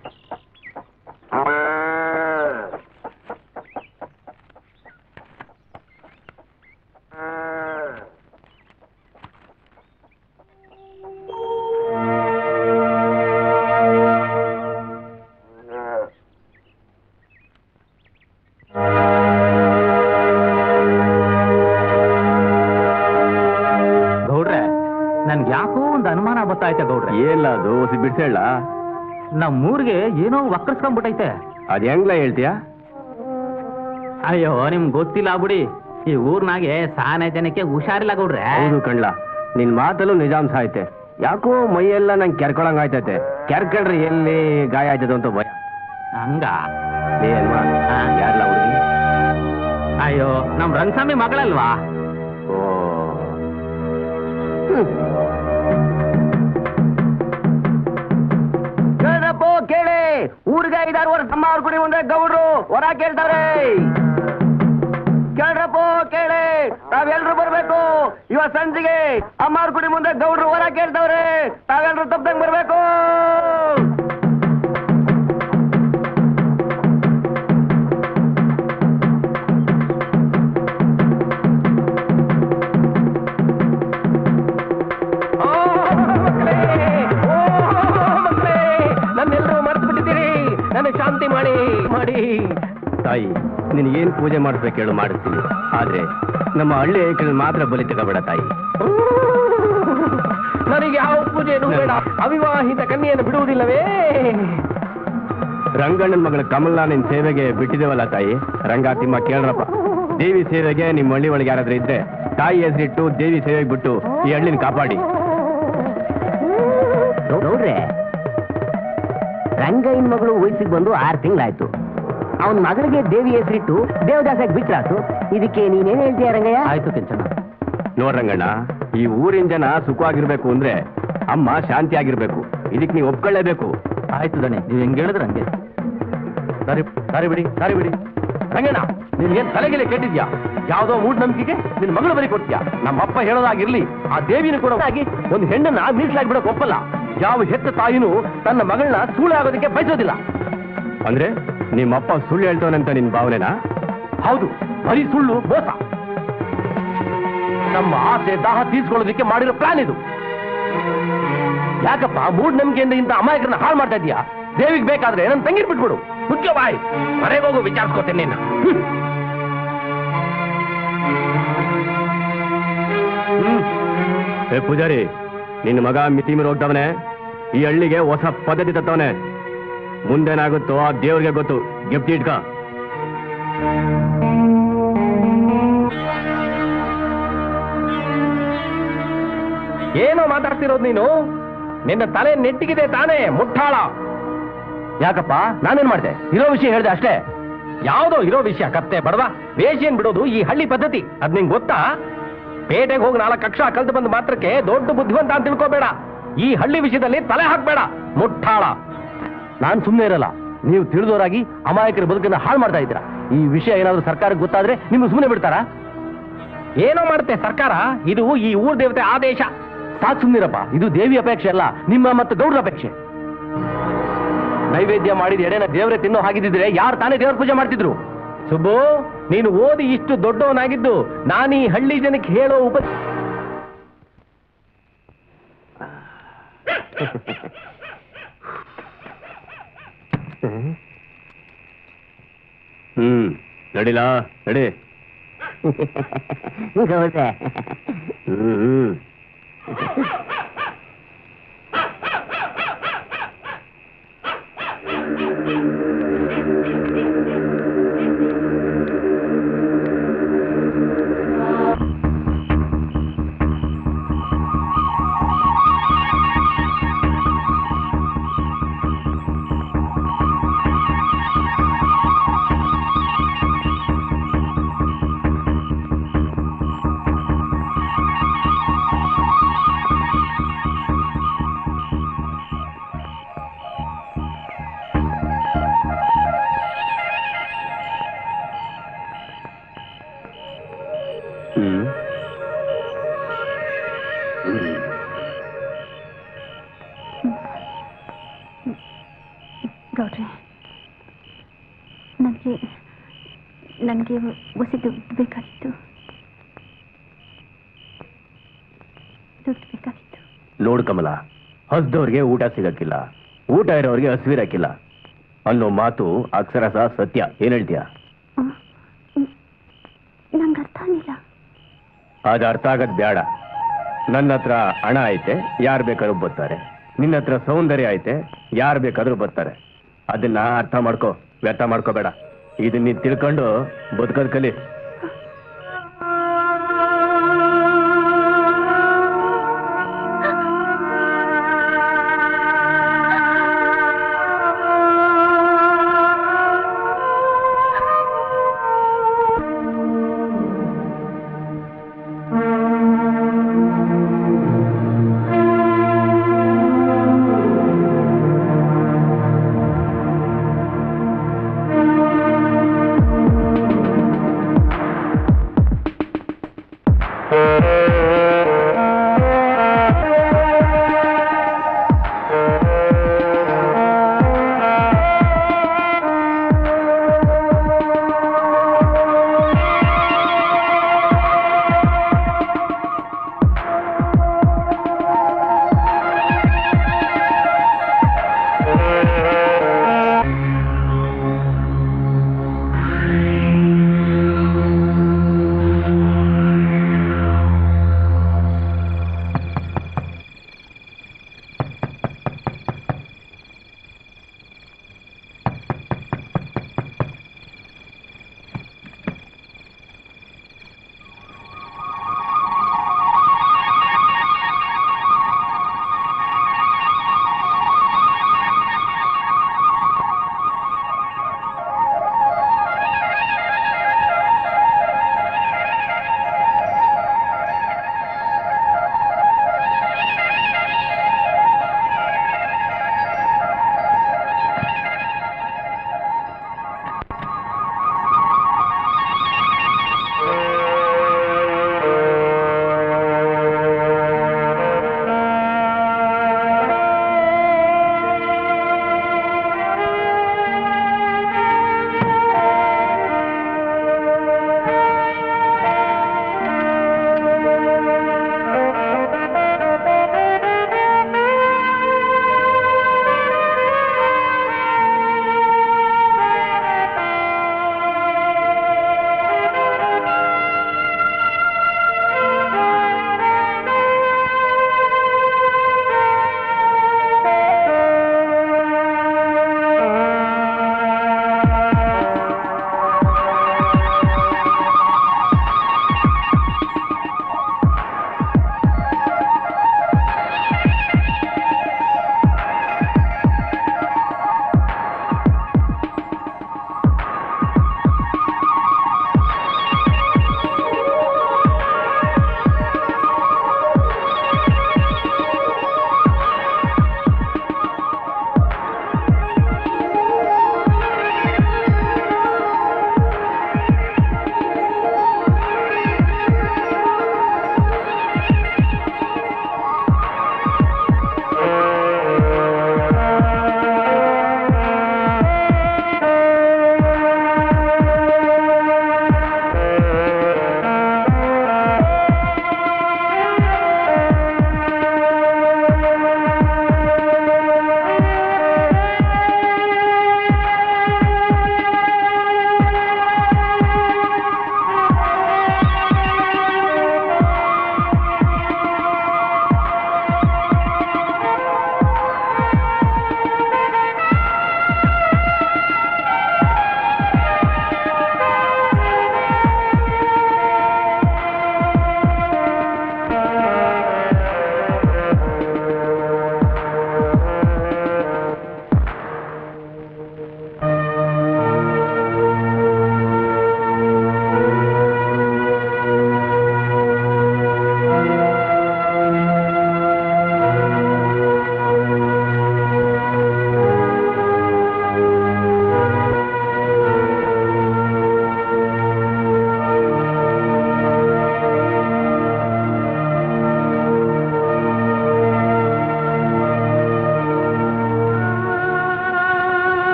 ಗೌಡ್ರೆ ನನ್ಗೆ ಯಾಕೋ ಒಂದು ಅನುಮಾನ ಬತ್ತಾಯ್ತೆ ಗೌಡ್ರೆ ಏಲ್ಲ ಅದು ಹೊಸಿ ಬಿಡ್ಸೇಳ ನಮ್ಮೂರಿಗೆ ಏನೋ ವಕ್ರಸ್ಕೊಂಡ್ಬಿಟ್ಟೈತೆ ಅದ್ ಹೆಂಗ್ಲ ಹೇಳ್ತೀಯಾ ಅಯ್ಯೋ ನಿಮ್ಗೆ ಗೊತ್ತಿಲ್ಲ ಬಿಡಿ ಈ ಊರ್ನಾಗೆ ಸಾನೆ ಜನಕ್ಕೆ ಹುಷಾರಿಲ್ಲ ಗೌಡ್ರೆ ಹೌದು ಕಣ್ಲ ನಿನ್ ಮಾತಲ್ಲೂ ನಿಜಾಂಶ ಐತೆ ಯಾಕೋ ಮೈಯೆಲ್ಲ ನಂಗೆ ಕೆರ್ಕೊಳಂಗ್ ಆಯ್ತೈತೆ ಕೆರ್ಕೊಂಡ್ರೆ ಎಲ್ಲಿ ಗಾಯ ಆಯ್ತದ ಅಂತ ಭಯ ಹಂಗ ಏನ್ ಆ. ಯಾರ್ಲ ಹುಡುಗಿ ಅಯ್ಯೋ ನಮ್ ರಂಗಸ್ವಾಮಿ ಮಗಳಲ್ವಾ ಓ ಕೇಳಪ್ಪ ಕೇಳಿ ಊರಿಗೆ ಐದಾರು ವರ್ಷ ತಮ್ಮ ಅವ್ರ ಕುಡಿ ಮುಂದೆ ಗೌಡ್ರು ಹೊರ ಕೇಳ್ತಾರೆ ಕೇಳ್ರಪ್ಪ ಕೇಳಿ ತಾವೆಲ್ರು ಬರ್ಬೇಕು ಇವತ್ ಸಂಜೆಗೆ ಅಮ್ಮಾರ್ ಕುಡಿ ಮುಂದೆ ಗೌಡ್ರು ಹೊರ ಕೇಳ್ತಾವ್ರೆ ತಾವೆಲ್ರು ತಪ್ಪದಂಗ್ ಬರ್ಬೇಕು ಓ, ಮಕ್ಳೇ! ಓ, ಮಕ್ಳೇ! ನನ್ನೆಲ್ಲರೂ ಮರ್ತು ಬಿಟ್ಟಿದ್ದೀರಿ ನನ್ನ ಶಾಂತಿ ಮಾಡಿ ಮಾಡಿ ತಾಯಿ ನಿನಗೇನ್ ಪೂಜೆ ಮಾಡಿಸ್ಬೇಕು ಹೇಳು ಮಾಡಿಸ್ತೀನಿ ಆದ್ರೆ ನಮ್ಮ ಹಳ್ಳಿ ಐಕ್ಳು ಮಾತ್ರ ಬಲಿ ತಗೋಬೇಡ ತಾಯಿ ನನಗೆ ಯಾವ ಪೂಜೆನೂ ಬೇಡ ಅವಿವಾಹಿತ ಕನ್ಯೆಯನ್ನು ಬಿಡುವುದಿಲ್ಲವೇ ರಂಗಣ್ಣನ ಮಗಳ ಕಮಲ್ನ ನಿನ್ ಸೇವೆಗೆ ಬಿಟ್ಟಿದ್ದೇವಲ್ಲ ತಾಯಿ ರಂಗ ತಿಮ್ಮ ಕೇಳ್ರಪ್ಪ ದೇವಿ ಸೇವೆಗೆ ನಿಮ್ಮ ಹಳ್ಳಿ ಒಳಗೆ ಯಾರಾದ್ರೂ ಇದ್ರೆ ತಾಯಿ ಹೆಸರಿಟ್ಟು ದೇವಿ ಸೇವೆಗೆ ಬಿಟ್ಟು ಈ ಹಳ್ಳಿನ ಕಾಪಾಡಿ ನೋಡ್ರೆ ರಂಗಯ್ಯನ ಮಗಳು ವಯಸ್ಸಿಗೆ ಬಂದು ಆರು ತಿಂಗಳಾಯ್ತು ಅವನ ಮಗಳಿಗೆ ದೇವಿ ಹೆಸರಿಟ್ಟು ದೇವದಾಸಕ್ಕೆ ಬಿಟ್ರಾತು ಇದಕ್ಕೆ ನೀನೇನ್ ಹೇಳ್ತೀಯ ರಂಗಯ್ಯ ಆಯ್ತು ಕೆಂಚನ ನೋಡ್ರಂಗಣ್ಣ ಈ ಊರಿನ ಜನ ಸುಖವಾಗಿರ್ಬೇಕು ಅಂದ್ರೆ ಅಮ್ಮ ಶಾಂತಿ ಆಗಿರ್ಬೇಕು ಇದಕ್ಕೆ ನೀವು ಒಪ್ಕೊಳ್ಳೇಬೇಕು ಆಯ್ತು ದಣಿ ನೀವ್ ಹೆಂಗ್ ಹೇಳಿದ್ರೆ ಹಂಗೆ ಸರಿ ಸರಿ ಬಿಡಿ ಸರಿ ಬಿಡಿ ರಂಗಣ್ಣ ನಿನ್ಗೇನ್ ತಲೆಗೆಲೆ ಕೆಟ್ಟಿದ್ಯಾ ಯಾವ್ದೋ ಮೂಢನಂಬಿಕೆಗೆ ನಿನ್ ಮಗಳು ಬರಿ ಕೊಡ್ತೀಯಾ ನಮ್ಮಪ್ಪ ಹೇಳೋದಾಗಿರ್ಲಿ ಆ ದೇವಿನ ಕೂಡ ಆಗಿ ಒಂದು ಹೆಣ್ಣನ್ನ ಮೀಸಲಾಗಿ ಬಿಡಕ್ ಒಪ್ಪಲ್ಲ ಯಾವ ಹೆತ್ತ ತಾಯಿನೂ ತನ್ನ ಮಗಳನ್ನ ಸೂಳೆ ಆಗೋದಕ್ಕೆ ಬಯಸೋದಿಲ್ಲ ಅಂದ್ರೆ ನಿಮ್ಮಪ್ಪ ಸುಳ್ಳು ಹೇಳ್ತವನಂತ ನಿನ್ ಭಾವನೆನಾ ಹೌದು ಬರೀ ಸುಳ್ಳು ಮೋಸ ನಮ್ಮ ಆಸೆ ದಾಹ ತೀರ್ಸ್ಕೊಳ್ಳೋದಕ್ಕೆ ಮಾಡಿರೋ ಪ್ಲಾನ್ ಇದು ಯಾಕಪ್ಪ ಮೂಢನಂಬಿಕೆಯಿಂದ ಇಂಥ ಅಮಾಯಕರನ್ನ ಹಾಳು ಮಾಡ್ತಾ ಇದೀಯಾ ದೇವಿಗೆ ಬೇಕಾದ್ರೆ ನನ್ನ ತಂಗಿರ್ ಬಿಟ್ಬಿಡು ಮುಖ್ಯ ಬಾಯ್ ಮನೆಗೆ ಹೋಗು ವಿಚಾರಿಸ್ಕೋತೇನೆ ನಿನ್ನ ಹ್ಮ್. ಹ್ಮ್ ಏ ಪೂಜಾರಿ ನಿನ್ನ ಮಗ ಮಿತಿ ಮೀರಿ ಹೋಗ್ತವನೆ ಈ ಹಳ್ಳಿಗೆ ಹೊಸ ಪದ್ಧತಿ ತತ್ತವನೆ ಮುಂದೇನಾಗುತ್ತೋ ಆ ದೇವ್ರಿಗೆ ಗೊತ್ತು ಗೆಪ್ತಿ ಇಟ್ಕ ಏನೋ ಮಾತಾಡ್ತಿರೋದು ನೀನು ನಿನ್ನ ತಲೆ ನೆಟ್ಟಿಗಿದೆ ತಾನೇ ಮುಟ್ಟಾಳ ಯಾಕಪ್ಪ ನಾನೇನ್ ಮಾಡ್ದೆ ಇರೋ ವಿಷಯ ಹೇಳ್ದೆ ಅಷ್ಟೇ ಯಾವ್ದೋ ಇರೋ ವಿಷಯ ಕತ್ತೆ ಬಡವ ವೇಷಿಯನ್ ಬಿಡೋದು ಈ ಹಳ್ಳಿ ಪದ್ಧತಿ ಅದ್ ನಿಂಗೆ ಗೊತ್ತಾ ಪೇಟೆಗೆ ಹೋಗಿ ನಾಲ್ಕು ಅಕ್ಷರ ಕಲ್ತು ಬಂದ ಮಾತ್ರಕ್ಕೆ ದೊಡ್ಡ ಬುದ್ಧಿವಂತ ಅಂತ ತಿಳ್ಕೋಬೇಡ ಈ ಹಳ್ಳಿ ವಿಷಯದಲ್ಲಿ ತಲೆ ಹಾಕ್ಬೇಡ ಮುಟ್ಟಾಳ ನಾನ್ ಸುಮ್ಮನೆ ಇರಲ್ಲ ನೀವು ತಿಳಿದವರಾಗಿ ಅಮಾಯಕರ ಬದುಕನ್ನ ಹಾಳು ಮಾಡ್ತಾ ಇದ್ದೀರಾ ಈ ವಿಷಯ ಏನಾದ್ರೂ ಸರ್ಕಾರಕ್ಕೆ ಗೊತ್ತಾದ್ರೆ ನಿಮ್ಗೆ ಸುಮ್ಮನೆ ಬಿಡ್ತಾರಾ ಏನೋ ಮಾಡುತ್ತೆ ಸರ್ಕಾರ ಇದು ಈ ಊರ್ ದೇವತೆ ಆದೇಶ ಸಾಕ್ ಸುಮ್ನಿರಪ್ಪ ಇದು ದೇವಿ ಅಪೇಕ್ಷೆ ಅಲ್ಲ ನಿಮ್ಮ ಮತ್ತು ಗೌಡ್ರ ಅಪೇಕ್ಷೆ ನೈವೇದ್ಯ ಮಾಡಿದ ಎಡೆನ ದೇವರೇ ತಿನ್ನೋ ಹಾಗಿದ್ದಿದ್ರೆ ಯಾರು ತಾನೇ ದೇವ್ರ ಪೂಜೆ ಮಾಡ್ತಿದ್ರು ಸುಬ್ಬು ನೀನು ಓದಿ ಇಷ್ಟು ದೊಡ್ಡವನಾಗಿದ್ದು ನಾನು ಈ ಹಳ್ಳಿ ಜನಕ್ಕೆ ಹೇಳೋ ಉಪ ಹ್ಮ್ ನಡಿಲಾ ನಡಿ ಗೌಡ್ರೆ ಹ್ಮ್ ಹ್ಮ್ ಹ್ಮ್ ಗೌಡ್ರೆ ನನಗೆ ನನಗೆ ಹೊಸಿ ದುಡ್ಡು ಬೇಕಾಗಿತ್ತು ದುಡ್ಡು ಬೇಕಾಗಿತ್ತು ನೋಡು ಕಮಲ ಹಸ್ದವ್ರಿಗೆ ಊಟ ಸಿಗಕ್ಕಿಲ್ಲ ಊಟ ಇರೋರಿಗೆ ಹಸಿವಿರಕ್ಕಿಲ್ಲ ಅನ್ನೋ ಮಾತು ಅಕ್ಷರಶಃ ಸತ್ಯ ಏನ್ ಹೇಳ್ತೀಯ ನಂಗೆ ಅರ್ಥ ಆಗಿಲ್ಲ ಅದು ಅರ್ಥ ಆಗದ್ ಬೇಡ ನನ್ನ ಹತ್ರ ಹಣ ಐತೆ ಯಾರು ಬೇಕಾದ್ರೂ ಬರ್ತಾರೆ ನಿನ್ನ ಹತ್ರ ಸೌಂದರ್ಯ ಐತೆ ಯಾರು ಬೇಕಾದ್ರೂ ಬರ್ತಾರೆ ಅದನ್ನ ಅರ್ಥ ಮಾಡ್ಕೋ ವ್ಯರ್ಥ ಮಾಡ್ಕೋಬೇಡ ಇದನ್ನ ನೀನ್ ತಿಳ್ಕೊಂಡು ಬದುಕೋದ್ ಕಲಿ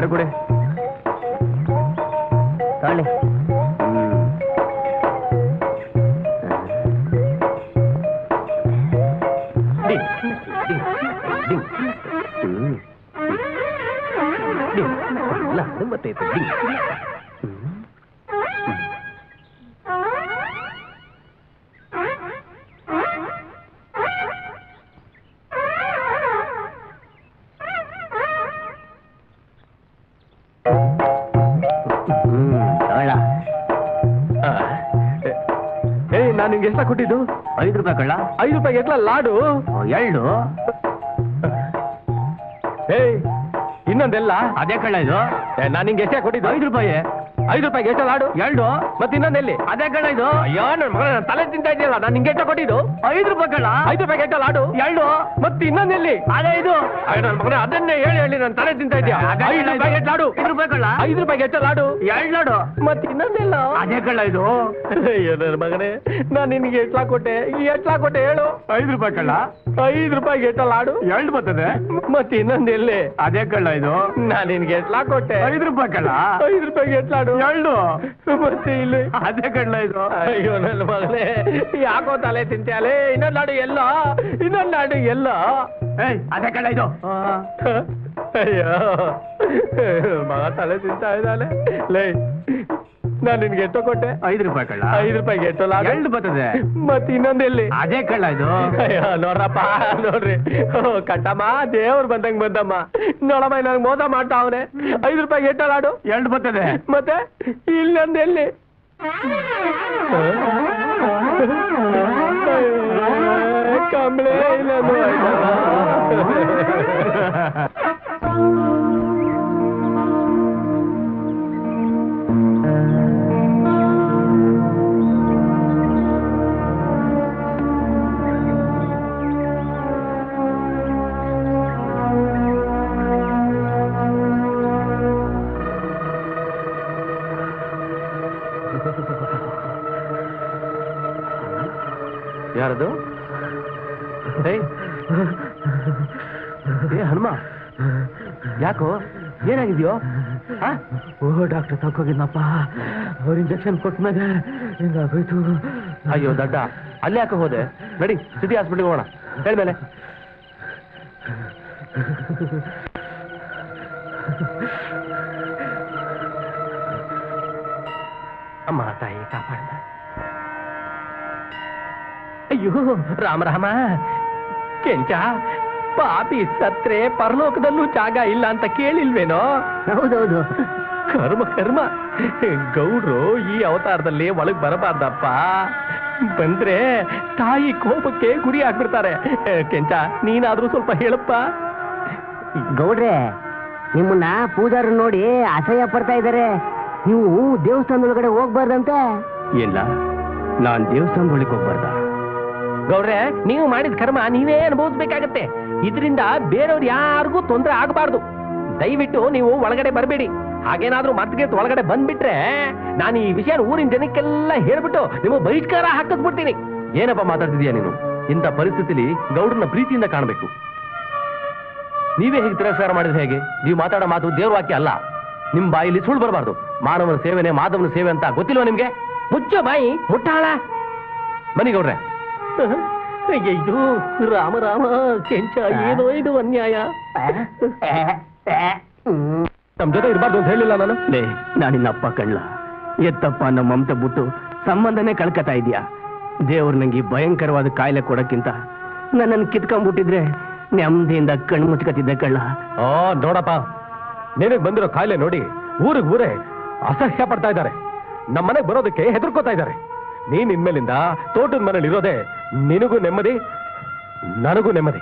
ಯಾರು ಕೊಡಿ ತಗೊಳ್ಳಿ ಡಿಂಗ್, ಡಿಂಗ್, ಡಿಂಗ್. ಹ್ಮ್. ಡಿಂಗ್. ಇಲ್ಲ, ಅದು ಮತ್ತೆ ಇದು, ಡಿಂಗ್. ಹ್ಮ್. ಹ್ಮ್ ತಗೊಳ್ಳ ಆ, ಏಯ್ ನಾನು ನಿಂಗೆ ಎಷ್ಟ ಕೊಟ್ಟಿದ್ದು ಐದು ರೂಪಾಯಿ ಕಳ್ಳ ಐದು ರೂಪಾಯಿ ಎಗ್ಲ ಲಾಡು ಓ, ಎಳ್ಳು ಏಯ್ ಇನ್ನೊಂದೆಲ್ಲ ಅದೇ ಕಳ್ಳ ಇದು ನಾನು ನಿಂಗೆ ಎಷ್ಟೇ ಕೊಟ್ಟಿದ್ದು ಐದು ರೂಪಾಯಿ ಐದು ರೂಪಾಯಿಗೆ ಎಷ್ಟು ಲಾಡು ಎಳ್ಳು ಮತ್ತೆ ಇನ್ನೊಂದೆಲ್ಲಿ ಅದೇ ಕಳ್ಳ ಇದು ಅಯ್ಯೋ ನನ್ನ ಮಗ ನನ್ನ ತಲೆ ತಿಂತಾ ಇದೆಯಲ್ಲ ನಾನು ನಿಂಗೆ ಎಷ್ಟ ಕೊಟ್ಟಿದ್ದು ಐದು ರೂಪಾಯಿ ಕಳ್ಳ ಐದು ರೂಪಾಯಿಗೆ ಎಷ್ಟು ಲಾಡು ಎಳ್ಳು ಮತ್ತೆ ಇನ್ನೊಂದೆಲ್ಲಿ ಅದೇ ಇದು ಅಯ್ಯೋ ನನ್ನ ಮಗನೇ ಅದನ್ನೇ ಹೇಳಿ ಹೇಳಿ ನನ್ನ ತಲೆ ತಿಂತಾ ಇದೆಯಾ ಅದೇ ಐದು ಕಳ್ಳ ರೂಪಾಯಿಗೆ ಇದು. ಎಷ್ಟು ಲಾಡು ಐದು ರೂಪಾಯಿ ಕಳ್ಳ ಐದು ರೂಪಾಯಿಗೆ ಎಷ್ಟು ಲಾಡು ಎಳ್ಳು ಲಾಡು ಮತ್ತೆ ಇನ್ನೊಂದೆಲ್ಲ ಅದೇ ಕಳ್ಳ ಇದು ಅಯ್ಯೋ ನನ್ನ ಮಗನೇ ನಾನು ನಿನಗೆ ಎಟ್ಲಾ ಕೊಟ್ಟೆ ಈ ಎಟ್ಲಾ ಕೊಟ್ಟೆ ಹೇಳು ಐದು ರೂಪಾಯಿ ಕಳ್ಳ ಐದು ರೂಪಾಯಿಗೆ ಎಟ್ಟ ಲಾಡು ಎಳ್ಳು ಬರ್ತದೆ ಮತ್ತೆ ಇನ್ನೊಂದೆಲ್ಲಿ ಅದೇ ಕಳ್ಳ ಇದು ನಾನು ನಿನಗೆ ಎಟ್ಲಾ ಕೊಟ್ಟೆ ಐದು ರೂಪಾಯಿ ಕಳ್ಳ ಐದು ರೂಪಾಯಿಗೆ ಎಟ್ಲಾಡು ಎಳ್ಳು ಮತ್ತೆ ಇಲ್ಲಿ ಅದೇ ಕಳ್ಳ ಇದು ಅಯ್ಯೋ ನನ್ನ ಮಗನೇ ಯಾಕೋ ತಲೆ ತಿಂತ್ಯಾಲೆ ಇನ್ನೊಂದು ಲಾಡು ಎಲ್ಲ ಇನ್ನೊಂದು ಲಾಡು ಎಲ್ಲ ಏಯ್ ಅದೇ ಕಳ್ಳ ಇದು ಅಯ್ಯೋ ಮಗ ತಲೆ ತಿಂತಾ ಇದ್ದಾನೆ ಲೇ ನಾನು ನಿನ್ಗೆ ಎಷ್ಟೋ ಕೊಟ್ಟೆ ಐದು ರೂಪಾಯಿ ಕಳ್ಳ ಐದು ರೂಪಾಯಿಗೆ ಎಷ್ಟೋ ಲಾಡು ಎಳ್ಳು ಬರ್ತದೆ ಮತ್ತೆ ಇನ್ನೊಂದೆಲ್ಲಿ ಅದೇ ಕಳ್ಳ ಇದು ಅಯ್ಯೋ ನೋಡ್ರಪ್ಪ ನೋಡ್ರಿ ಓ, ಕಟ್ಟಮ್ಮ ದೇವ್ರು ಬಂದಂಗ್ ಬಂದಮ್ಮ ನೋಡಮ್ಮ ನನಗೆ ಮೋಸ ಮಾಡ್ತಾ ಅವನೆ ಐದು ರೂಪಾಯಿಗೆ ಎಷ್ಟ ಲಾಡು ಎಳ್ಳು ಬರ್ತದೆ ಮತ್ತೆ ಇಲ್ಲೊಂದೆಲ್ಲಿ ಕಂಬಳೆ ಇಲ್ಲೊಂದು ಯಾರದು ಏಯ್. ಏ ಹನುಮ ಯಾಕೋ ಏನಾಗಿದ್ಯೋ ಆ? ಓ ಡಾಕ್ಟರ್ ತಗೋಗಿದ್ನಪ್ಪ ಅವ್ರು ಇಂಜೆಕ್ಷನ್ ಕೊಟ್ಮೇಲೆ ಹಿಂಗಾಗೋಯ್ತು ಅಯ್ಯೋ ದಡ್ಡ ಅಲ್ಲಿ ಯಾಕೆ ಹೋದೆ ನಡಿ ಸಿಟಿ ಹಾಸ್ಪಿಟ್ಲ್ಗೆ ಹೋಗೋಣ ಹೇಳ್ಮೇಲೆ ಅಮ್ಮ ತಾಯಿ ಕಾಪಾಡ ಅಯ್ಯೋ ರಾಮ ರಾಮ ಕೆಂಚ ಪಾಪಿ ಸತ್ರೆ ಪರಲೋಕದಲ್ಲೂ ಜಾಗ ಇಲ್ಲ ಅಂತ ಕೇಳಿಲ್ವೇನೋ ಹೌದೌದು ಕರ್ಮ ಕರ್ಮ ಗೌಡ್ರು ಈ ಅವತಾರದಲ್ಲಿ ಒಳಗ್ ಬರಬಾರ್ದಪ್ಪ ಬಂದ್ರೆ ತಾಯಿ ಕೋಪಕ್ಕೆ ಗುರಿ ಆಗ್ಬಿಡ್ತಾರೆ ಏ, ಕೆಂಚ ನೀನಾದ್ರೂ ಸ್ವಲ್ಪ ಹೇಳಪ್ಪ ಗೌಡ್ರೆ ನಿಮ್ಮನ್ನ ಪೂಜಾರು ನೋಡಿ ಅಸಹ್ಯ ಪಡ್ತಾ ಇದ್ದಾರೆ ನೀವು ದೇವಸ್ಥಾನದೊಳಗಡೆ ಹೋಗ್ಬಾರ್ದಂತೆ ಇಲ್ಲ ನಾನ್ ದೇವಸ್ಥಾನದೊಳಗೆ ಹೋಗ್ಬಾರ್ದ ಗೌಡ್ರೆ ನೀವು ಮಾಡಿದ ಕರ್ಮ ನೀವೇ ಅನುಭವಿಸ್ಬೇಕಾಗತ್ತೆ ಇದರಿಂದ ಬೇರೆಯವ್ರು ಯಾರಿಗೂ ತೊಂದರೆ ಆಗಬಾರ್ದು ದಯವಿಟ್ಟು ನೀವು ಒಳಗಡೆ ಬರಬೇಡಿ ಹಾಗೇನಾದ್ರೂ ಮತ್ತೆ ಒಳಗಡೆ ಬಂದ್ಬಿಟ್ರೆ ನಾನು ಈ ವಿಷಯ ಊರಿನ ಜನಕ್ಕೆಲ್ಲ ಹೇಳ್ಬಿಟ್ಟು ನಿಮಗೆ ಬಹಿಷ್ಕಾರ ಹಾಕಿಸ್ಬಿಡ್ತೀನಿ ಏನಪ್ಪ ಮಾತಾಡ್ತಿದ್ಯಾ ನೀನು ಇಂಥ ಪರಿಸ್ಥಿತಿಲಿ ಗೌಡ್ರನ್ನ ಪ್ರೀತಿಯಿಂದ ಕಾಣಬೇಕು ನೀವೇ ಹೇಗೆ ತಿರಸ್ಕಾರ ಮಾಡಿದ್ರೆ ಹೇಗೆ ನೀವು ಮಾತಾಡೋ ಮಾತು ದೇವ್ರ ವಾಕ್ಯ ಅಲ್ಲ ನಿಮ್ ಬಾಯಲ್ಲಿ ಸುಳ್ಳು ಬರಬಾರ್ದು ಮಾನವನ ಸೇವೆನೆ ಮಾಧವನ ಸೇವೆ ಅಂತ ಗೊತ್ತಿಲ್ವಾ ನಿಮ್ಗೆ ಮುಚ್ಚ ಬಾಯಿ ಮುಟ್ಟಾಳ ಬನ್ನಿ ಗೌಡ್ರೆ ಅಯ್ಯಯ್ಯೋ ರಾಮ ರಾಮ ಕೆಂಚ ಏನೋ ಇದು ಅನ್ಯಾಯ ನಮ್ ಜೊತೆ ಇರಬಾರ್ದು ಅಂತ ಹೇಳಿಲ್ಲ ನಾನು ಲೇ ನಾನಿನ್ನಪ್ಪ ಕಣ್ಲ ಎತ್ತಪ್ಪ ನಮ್ಮ ಮಮತ ಬಿಟ್ಟು ಸಂಬಂಧನೇ ಕಳ್ಕತಾ ಇದೀಯಾ ದೇವ್ರು ನಂಗೆ ಈ ಭಯಂಕರವಾದ ಕಾಯಿಲೆ ಕೊಡಕ್ಕಿಂತ ನನ್ನನ್ನು ಕಿತ್ಕೊಂಡ್ಬಿಟ್ಟಿದ್ರೆ ನೆಮ್ಮದಿಯಿಂದ ಕಣ್ಣು ಮುಚ್ಕತಿದ್ದೆ ಕಳ್ಳ ಆ ನೋಡಪ್ಪ ನಿನಗ್ ಬಂದಿರೋ ಕಾಯಿಲೆ ನೋಡಿ ಊರಿಗೆ ಊರೇ ಅಸಹ್ಯ ಪಡ್ತಾ ಇದ್ದಾರೆ ನಮ್ಮ ಮನೆಗೆ ಬರೋದಕ್ಕೆ ಹೆದರ್ಕೋತಾ ಇದ್ದಾರೆ ನೀನ್ ಇನ್ಮೇಲಿಂದ ತೋಟದ ಮನೇಲಿ ಇರೋದೇ ನಿನಗೂ ನೆಮ್ಮದಿ ನನಗೂ ನೆಮ್ಮದಿ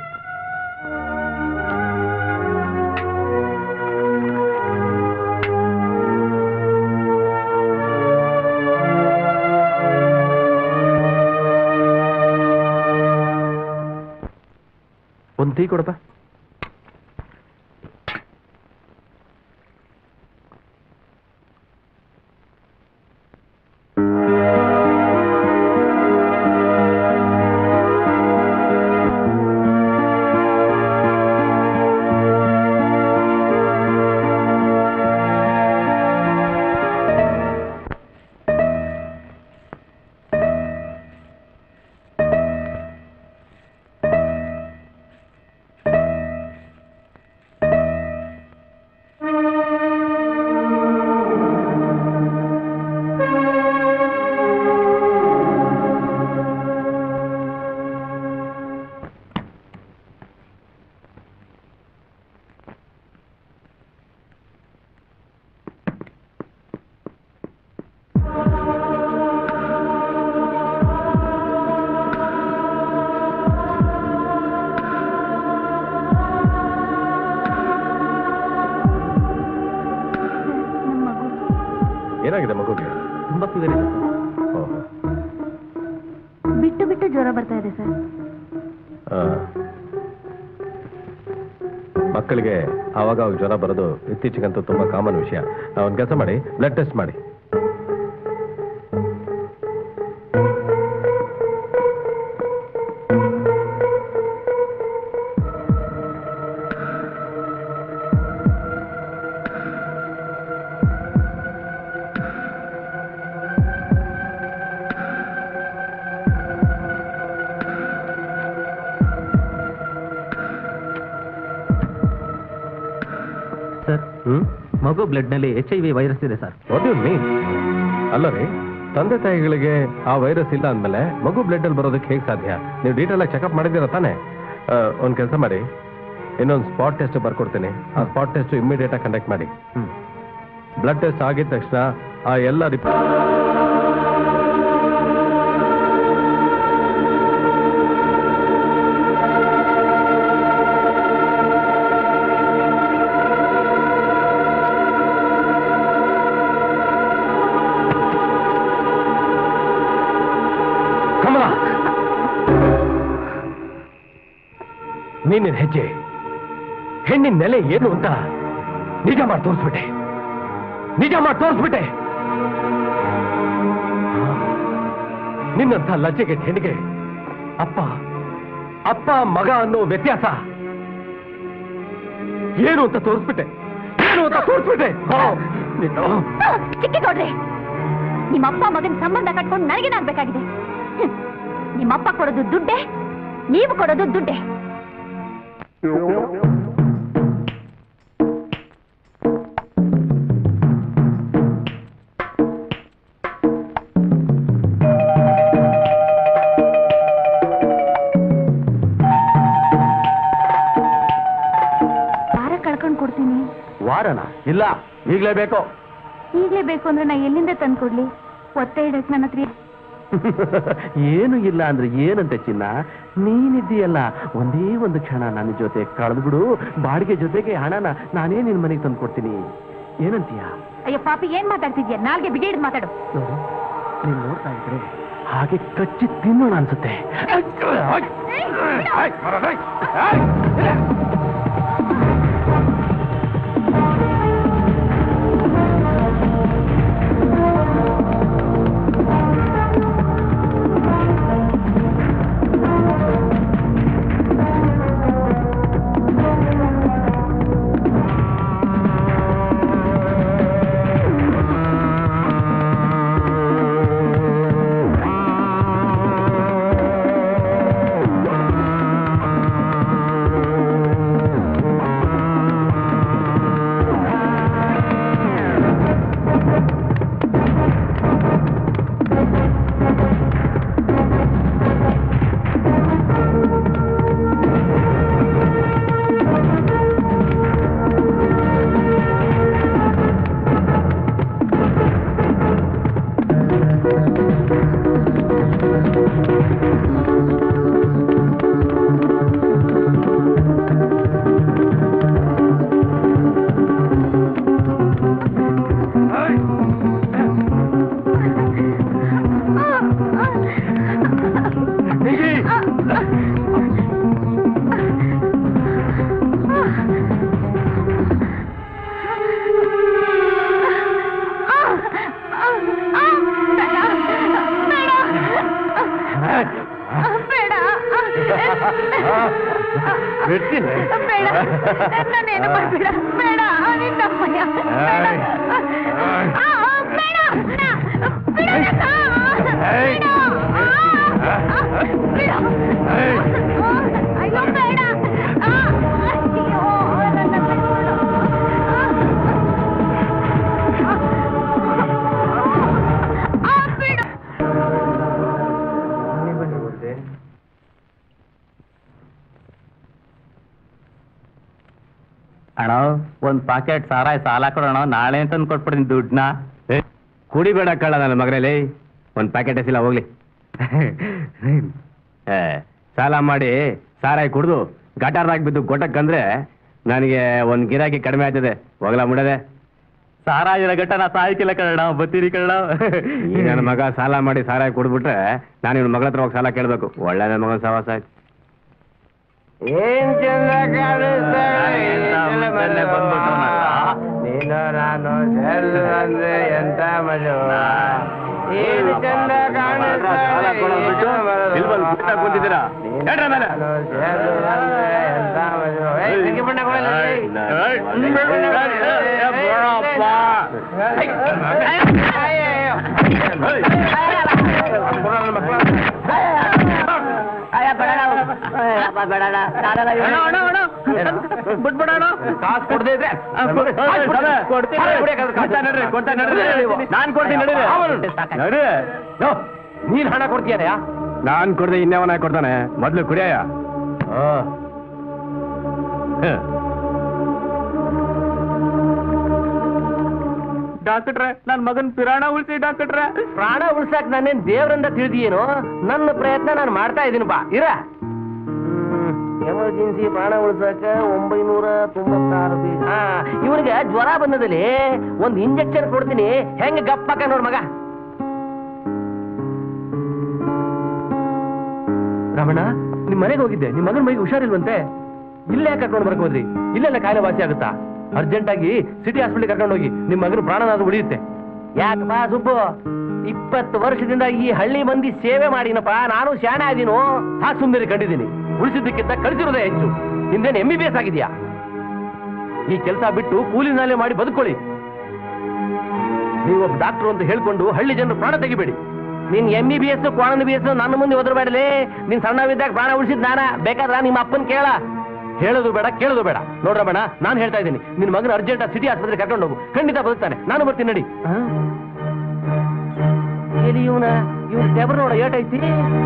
ಒಂದು ಟೀ ಕೊಡಪ್ಪ ಬಿಟ್ಟು ಬಿಟ್ಟು ಜ್ವರ ಬರ್ತಾ ಇದೆ ಸರ್ ಆ, ಮಕ್ಕಳಿಗೆ ಆವಾಗ ಅವಾಗ ಜ್ವರ ಬರೋದು ಇತ್ತೀಚೆಗಂತೂ ತುಂಬಾ ಕಾಮನ್ ವಿಷಯ ಒಂದು ಕೆಲಸ ಮಾಡಿ ಬ್ಲಡ್ ಟೆಸ್ಟ್ ಮಾಡಿ ಸರ್ ಹ್ಮ್ ಮಗು ಬ್ಲಡ್ ನಲ್ಲಿ ಎಚ್ ಐ ವಿ ವೈರಸ್ ಇದೆ ಸರ್ ವಾಟ್ ಯು ಮೀನ್ ಅಲ್ಲ ರೀ ತಂದೆ ತಾಯಿಗಳಿಗೆ ಆ ವೈರಸ್ ಇಲ್ಲ ಅಂದಮೇಲೆ ಮಗು ಬ್ಲಡ್ ಅಲ್ಲಿ ಬರೋದಕ್ಕೆ ಹೇಗೆ ಸಾಧ್ಯ ನೀವು ಡೀಟೇಲ್ ಆಗಿ ಚೆಕಪ್ ಮಾಡಿದ್ದೀರಾ ತಾನೇ ಒಂದು ಕೆಲಸ ಮಾಡಿ ಇನ್ನೊಂದು ಸ್ಪಾಟ್ ಟೆಸ್ಟ್ ಬರ್ಕೊಡ್ತೀನಿ ಆ ಸ್ಪಾಟ್ ಟೆಸ್ಟ್ ಇಮಿಡಿಯೇಟ್ ಆಗಿ ಕಂಡಕ್ಟ್ ಮಾಡಿ ಹ್ಮ್ ಬ್ಲಡ್ ಟೆಸ್ಟ್ ಆಗಿದ ತಕ್ಷಣ ಆ ಎಲ್ಲ ರಿಪೋರ್ಟ್ ಕಮಲ ನೀನಿನ ಹೆಜ್ಜೆ ಹೆಣ್ಣಿನ ನೆಲೆ ಏನು ಅಂತ ನಿಜ ಮಾಡಿ ತೋರಿಸ್ಬಿಟ್ಟೆ ನಿಜ ಮಾಡಿ ತೋರಿಸ್ಬಿಟ್ಟೆ ನಿನ್ನಂಥ ಲಜ್ಜೆಗೆ ಹೆಣ್ಣಿಗೆ ಅಪ್ಪ ಅಪ್ಪ ಮಗ ಅನ್ನೋ ವ್ಯತ್ಯಾಸ ಏನು ಅಂತ ತೋರಿಸ್ಬಿಟ್ಟೆ ಏನು ಅಂತ ತೋರಿಸ್ಬಿಟ್ಟೆ ಹೋ, ನಿನ್ನ- ಚಿಕ್ಕಿಗೌಡ್ರೆ ನಿಮ್ಮಪ್ಪ ಮಗನ ಸಂಬಂಧ ಕಟ್ಕೊಂಡು ನನಗೇನಾಗ್ಬೇಕಾಗಿದೆ ಹ್ಮ್. ನಿಮ್ಮಪ್ಪ ಕೊಡೋದು ದುಡ್ಡೆ ನೀವು ಕೊಡೋದು ದುಡ್ಡೆ ವಾರ ಕಳ್ಕೊಂಡು ಕೊಡ್ತೀನಿ ವಾರನ ಇಲ್ಲ ಈಗಲೇ ಬೇಕು ಈಗಲೇ ಬೇಕು ಅಂದ್ರೆ ನಾ ಎಲ್ಲಿಂದ ತಂದು ಕೊಡ್ಲಿ ಒತ್ತೆ ಇಡಕ್ ನನ್ನ ಹತ್ರ ಏನು ಇಲ್ಲ ಅಂದ್ರೆ ಏನಂತೆ ಚಿನ್ನ ನೀನಿದ್ದೀಯಲ್ಲ ಒಂದೇ ಒಂದು ಕ್ಷಣ ನನ್ನ ಜೊತೆ ಕಳೆದ್ಬಿಡು ಬಾಡಿಗೆ ಜೊತೆಗೆ ಹಣನ ನಾನೇ ನಿನ್ ಮನೆಗೆ ತಂದು ಕೊಡ್ತೀನಿ ಏನಂತೀಯ ಅಯ್ಯೋ ಪಾಪಿ ಏನ್ ಮಾತಾಡ್ತಿದ್ಯಾ ನಾಲ್ಗೆ ಬಿಗಿ ಹಿಡ್ದು ಮಾತಾಡು ನೋಡು ನೀನ್ ನೋಡ್ತಾ ಇದ್ರೆ ಹಾಗೆ ಕಚ್ಚಿ ತಿನ್ನೋಣ ಅನ್ಸುತ್ತೆ ಬಿಡ್ತೀನಿ ಬೇಡ ನಾನೇನು ಮಾಡ್ಬೇಡ ಬೇಡ ನಿನ್ನಮ್ಮಯ್ಯ ಬೇಡ ಆ, ಆ, ಬೇಡ ನಾ- ಬಿಡೋದಕ್ಕ. ಬೇಡ. ಆ, ಆ, ಬಿಡು. ಅಯ್ಯೋ ಬೇಡ ಆ, ಅಯ್ಯೋ ನನ್ನ ಕೈಗಳು. ಆ, ಬಿಡು ಅಣ್ಣ ಒಂದ್ ಪಾಕೆಟ್ ಸಾರಾಯಿ ಸಾಲ ಕೊಡೋಣ ನಾಳೆ ಅಂತ ಕೊಟ್ಬಿಡ್ತೀನಿ ದುಡ್ಡನ್ನ ಏ, ಕುಡಿಬೇಡ ಕಳ್ಳ ನನ್ನ ಮಗನಲ್ಲಿ ಒಂದು ಪ್ಯಾಕೆಟ್ ಎಸಿಲ್ಲ ಹೋಗ್ಲಿ ಏ, ಸಾಲ ಮಾಡಿ ಸಾರಾಯಿ ಕುಡಿದು ಗಟಾರ್ದಾಗ ಬಿದ್ದು ಗೊಟ್ಟಕ್ಕಂದ್ರೆ ನನಗೆ ಒಂದು ಗಿರಾಕಿ ಕಡಿಮೆ ಆಯ್ತದೆ ಹೋಗ್ಲಾ ಮುಡದೆ ಸಾರಾಯಿನ ಗಟ್ಟ ನಾ ಸಾಯ್ಕಿಲ್ಲ ಕಣ ಬತ್ತೀರಿ ಕಣ ಈ ನನ್ನ ಮಗ ಸಾಲ ಮಾಡಿ ಸಾಲ ಕೊಡ್ಬಿಟ್ರೆ ನಾನು ಇವನ ಮಗಳ ಹತ್ರ ಹೋಗಿ ಸಾಲ ಕೇಳ್ಬೇಕು ಒಳ್ಳೆ ನನ್ನ ಮಗನ ಸವಾಸ ಆಯ್ತು ಏನ್ ಚಂದ ನೀನು ನಾನು ಅಂದ್ರೆ ಎಂತ ಮಜು ಏನು ಚಂದ ಇಲ್ವಲ್ಲ, ಗುಟ್ಟ ಕೂತಿದ್ದೀರಾ? ಹೇಳ್ರ ಮೇಲೆ. ಎಂತ ಮಜು ಏಯ್, ತೆಗಿ ಬಣ್ಣ ಕೊಡಲ್ಲ, ಏಯ್. ಏಯ್, ಏಯ್, ಬರಪ್ಪ. ಅಯ್ಯಯ್ಯೋ. ಕಾಸು ಕೊಡದೆ ಇದ್ರೆ ನಾನ್ ಕೊಡ್ತೀನಿ ನಡೀರಿ. ನಡಿ. ಯೋ, ನೀನ್ ಹಣ ಕೊಡ್ತೀಯಾ ನಾನ್ ಕೊಡ್ದೆ ಇನ್ಯಾವನ ಕೊಡ್ತಾನೆ ಮೊದ್ಲು ಕುಡಿಯ ಡಾಕ್ಟ್ರೆ ನನ್ ಮಗನ್ ಪಿರಾಣ ಉಳಿಸಿ ಡಾಕ್ಟ್ರೆ ಪ್ರಾಣ ಉಳ್ಸಕ್ ನಾನೇನ್ ದೇವ್ರಂದ ತಿಳಿದಿಯೇನು ನನ್ನ ಪ್ರಯತ್ನ ನಾನು ಮಾಡ್ತಾ ಇದ್ದೀನಿ ಬಾ ಇರ ಎಮರ್ಜೆನ್ಸಿ ಪ್ರಾಣ ಉಳ್ಸಕ ಒಂಬೈನೂರ ತೊಂಬತ್ತಾರು ಇವನಿಗೆ ಜ್ವರ ಬಂದದಲ್ಲಿ ಒಂದ್ ಇಂಜೆಕ್ಷನ್ ಕೊಡ್ತೀನಿ ಹೆಂಗ ಗಪ್ಪಕ್ಕ ನೋಡ್ ಮಗ ರಮಣ ನಿಮ್ ಮನೆಗೆ ಹೋಗಿದ್ದೆ ನಿಮ್ ಮಗನ ಮೈಗೆ ಹುಷಾರಿಲ್ವಂತೆ ಇಲ್ಲೇ ಕರ್ಕೊಂಡು ಬರಕ್ ಹೋದ್ರಿ ಇಲ್ಲೆಲ್ಲ ಕಾಯಿಲೆ ವಾಸಿ ಆಗುತ್ತಾ ಅರ್ಜೆಂಟ್ ಆಗಿ ಸಿಟಿ ಹಾಸ್ಪಿಟಲ್ ಕರ್ಕೊಂಡು ಹೋಗಿ ನಿಮ್ ಮಗನ ಪ್ರಾಣನಾದ್ರೂ ಉಳಿಯುತ್ತೆ ಯಾಕಪ್ಪ ಸುಬ್ಬು ಇಪ್ಪತ್ತು ವರ್ಷದಿಂದ ಈ ಹಳ್ಳಿ ಮಂದಿ ಸೇವೆ ಮಾಡಿನಪ್ಪ ನಾನು ಶಾಣೆ ಆದೀನು ಸಾಕು ಸುಂದರಿ ಕಂಡಿದ್ದೀನಿ ಉಳಿಸಿದ್ದಕ್ಕಿಂತ ಕಳಿಸಿರೋದೇ ಹೆಚ್ಚು ಹಿಂದೇನು ಎಂ ಬಿ ಬಿ ಎಸ್ ಆಗಿದ್ಯಾ ಈ ಕೆಲಸ ಬಿಟ್ಟು ಕೂಲಿನಾಲೆ ಮಾಡಿ ಬದುಕೊಳ್ಳಿ ನೀವೊಬ್ಬ ಡಾಕ್ಟರ್ ಅಂತ ಹೇಳ್ಕೊಂಡು ಹಳ್ಳಿ ಜನರು ಪ್ರಾಣ ತೆಗಿಬೇಡಿ ನೀನ್ ಎಂ ಬಿ ಬಿ ಎಸ್ ಕ್ವಾಣನ್ ಬಿ ಎಸ್ ನನ್ನ ಮುಂದೆ ಒದರಬೇಡಲೇ ನೀನ್ ಸಣ್ಣವಿದ್ದಾಗ ಪ್ರಾಣ ಉಳಿಸಿದ್ ನಾನ ಬೇಕಾದ್ರ ನಿಮ್ಮ ಅಪ್ಪನ್ ಕೇಳ ಹೇಳೋದು ಬೇಡ ಕೇಳೋದು ಬೇಡ ನೋಡ್ರ ಬೇಡ ನಾನು ಹೇಳ್ತಾ ಇದ್ದೀನಿ ನಿನ್ ಮಗನ ಅರ್ಜೆಂಟ್ ಸಿಟಿ ಆಸ್ಪತ್ರೆ ಕರ್ಕೊಂಡು ಹೋಗು ಖಂಡಿತ ಬದುಕ್ತಾನೆ ನಾನು ಬರ್ತೀನಿ ನಡಿ ಎಲ್ಲಿ ಇವನ ಇವ್ನ ಟೆಬರ್ ನೋಡ ಏಟೈತಿ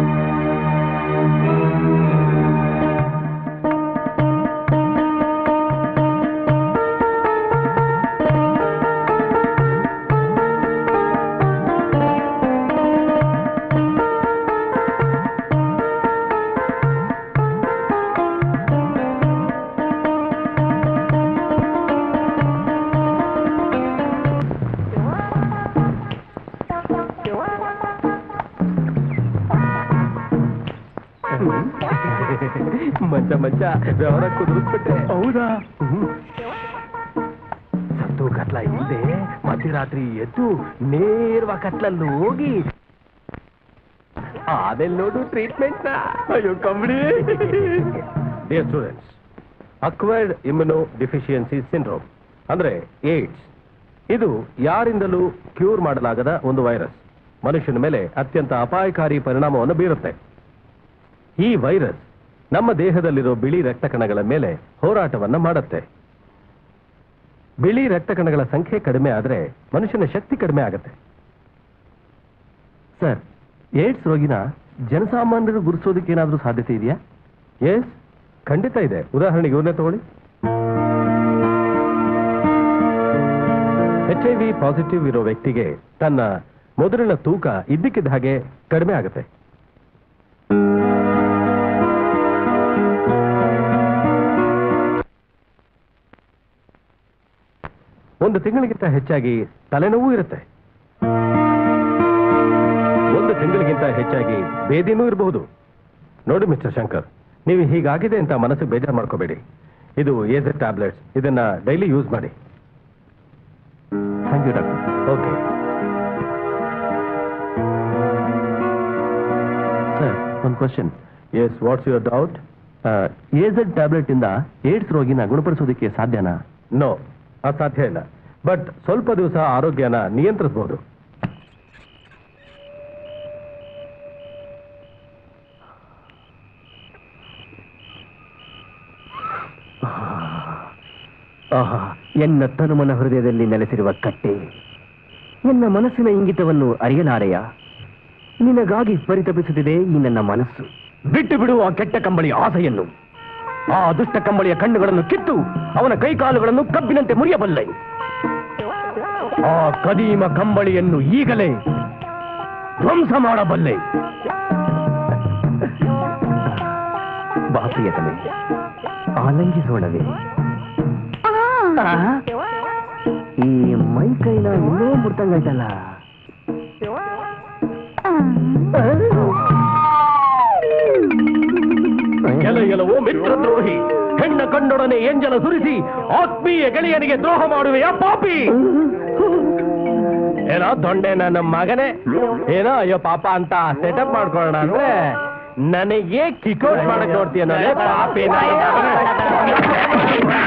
ಮಂಚ ಮಂಚ ವ್ಯವಹಾರ ಕುದುರಿಸ್ಬಿಟ್ಟೆ ಹೌದಾ ಸತ್ತು ಕತ್ಲ ಹಿಂದೆ ಮಧ್ಯರಾತ್ರಿ ಎದ್ದು ನೇರವಾಗಿ ಕತ್ಲಲ್ಲಿ ಹೋಗಿ ಆಮೇಲೆ ನೋಡು ಟ್ರೀಟ್ಮೆಂಟ್ ಅಯ್ಯೋ ಕಂಬಳಿ dear students acquired immunodeficiency syndrome ಅಂದ್ರೆ ಏಡ್ಸ್ ಇದು ಯಾರಿಂದಲೂ ಕ್ಯೂರ್ ಮಾಡಲಾಗದ ಒಂದು ವೈರಸ್ ಮನುಷ್ಯನ ಮೇಲೆ ಅತ್ಯಂತ ಅಪಾಯಕಾರಿ ಪರಿಣಾಮವನ್ನು ಬೀರುತ್ತೆ ಈ ವೈರಸ್ ನಮ್ಮ ದೇಹದಲ್ಲಿರೋ ಬಿಳಿ ರಕ್ತ ಕಣಗಳ ಮೇಲೆ ಹೋರಾಟವನ್ನ ಮಾಡುತ್ತೆ ಬಿಳಿ ರಕ್ತ ಕಣಗಳ ಸಂಖ್ಯೆ ಕಡಿಮೆ ಆದ್ರೆ ಮನುಷ್ಯನ ಶಕ್ತಿ ಕಡಿಮೆ ಆಗುತ್ತೆ ಸರ್ ಏಡ್ಸ್ ರೋಗಿನ ಜನಸಾಮಾನ್ಯರು ಗುರುತಿಸೋದಕ್ಕೆ ಏನಾದರೂ ಸಾಧ್ಯತೆ ಇದೆಯಾ ಎಸ್ ಖಂಡಿತ ಇದೆ ಉದಾಹರಣೆಗೆ ಇವ್ರನ್ನೇ ತಗೊಳ್ಳಿ ಎಚ್ ಐ ವಿ ಪಾಸಿಟಿವ್ ಇರೋ ವ್ಯಕ್ತಿಗೆ ತನ್ನ ಮೊದಲಿನ ತೂಕ ಇದ್ದಕ್ಕಿದ್ದ ಹಾಗೆ ಕಡಿಮೆ ಆಗುತ್ತೆ ಒಂದು ತಿಂಗಳಿಗಿಂತ ಹೆಚ್ಚಾಗಿ ತಲೆನೋವು ಇರುತ್ತೆ ಒಂದು ತಿಂಗಳಿಗಿಂತ ಹೆಚ್ಚಾಗಿ ಬೇದಿನೂ ಇರಬಹುದು ನೋಡಿ ಮಿಸ್ಟರ್ ಶಂಕರ್ ನೀವು ಹೀಗಾಗಿದೆ ಅಂತ ಮನಸ್ಸಿಗೆ ಬೇಜಾರು ಮಾಡ್ಕೋಬೇಡಿ ಇದು ಏಸ್ ಟ್ಯಾಬ್ಲೆಟ್ಸ್ ಇದನ್ನ ಡೈಲಿ ಯೂಸ್ ಮಾಡಿ thank you doctor okay sir ಒಂದು question yes what's your doubt AZ tablet ಇಂದ ಏಡ್ಸ್ ರೋಗಿನ ಗುಣಪಡಿಸೋದಕ್ಕೆ ಸಾಧ್ಯನಾ ನೋ ಅದು ಸಾಧ್ಯ ಇಲ್ಲ ಬಟ್ ಸ್ವಲ್ಪ ದಿವಸ ಆರೋಗ್ಯನ ನಿಯಂತ್ರಿಸಬಹುದು ಆಹಾ ಎನ್ನ ತನುಮನ ಹೃದಯದಲ್ಲಿ ನೆಲೆಸಿರುವ ಕಟ್ಟೆ ಎನ್ನ ಮನಸ್ಸಿನ ಇಂಗಿತವನ್ನು ಅರಿಯಲಾರೆಯ ನಿನಗಾಗಿ ಪರಿತಪಿಸುತ್ತಿದೆ ಈ ನನ್ನ ಮನಸ್ಸು ಬಿಟ್ಟು ಬಿಡು ಆ ಕೆಟ್ಟ ಕಂಬಳಿಯ ಆಸೆಯನ್ನು ಆ ದುಷ್ಟ ಕಂಬಳಿಯ ಕಣ್ಣುಗಳನ್ನು ಕಿತ್ತು ಅವನ ಕೈಕಾಲುಗಳನ್ನು ಕಬ್ಬಿನಂತೆ ಮುರಿಯಬಲ್ಲೆ ಆ ಕದೀಮ ಕಂಬಳಿಯನ್ನು ಈಗಲೇ ಧ್ವಂಸ ಮಾಡಬಲ್ಲೆ ಬಾ ಪ್ರಿಯತಮೆ ಆಲಂಗಿಸೋಣವೇ ಆ. ಈ ಮೈ ಕೈನ ಇನ್ನೂ ಮುಟ್ಟಂಗಾಯ್ತಲ್ಲ ಎಲ ಎಲವೋ ಮಿತ್ರದ್ರೋಹಿ ಹೆಣ್ಣ ಕಂಡೊಡನೆ ಎಂಜಲ ಸುರಿಸಿ ಆತ್ಮೀಯ ಗೆಳೆಯನಿಗೆ ದ್ರೋಹ ಮಾಡುವೆಯ ಪಾಪಿ ಏನೋ ದೊಂಡೆ ನನ್ನ ಮಗನೇ ಏನೋ ಅಯ್ಯೋ ಪಾಪ ಅಂತ ಸೆಟಪ್ ಮಾಡ್ಕೊಳ್ಳೋಣ ಅಂದ್ರೆ ನನಗೆ ಕಿಕೌಟ್ ಮಾಡಕ್ ನೋಡ್ತೀಯ ನಾನೇ ಪಾಪಿ ನನ್ನ ಮಗನೇ.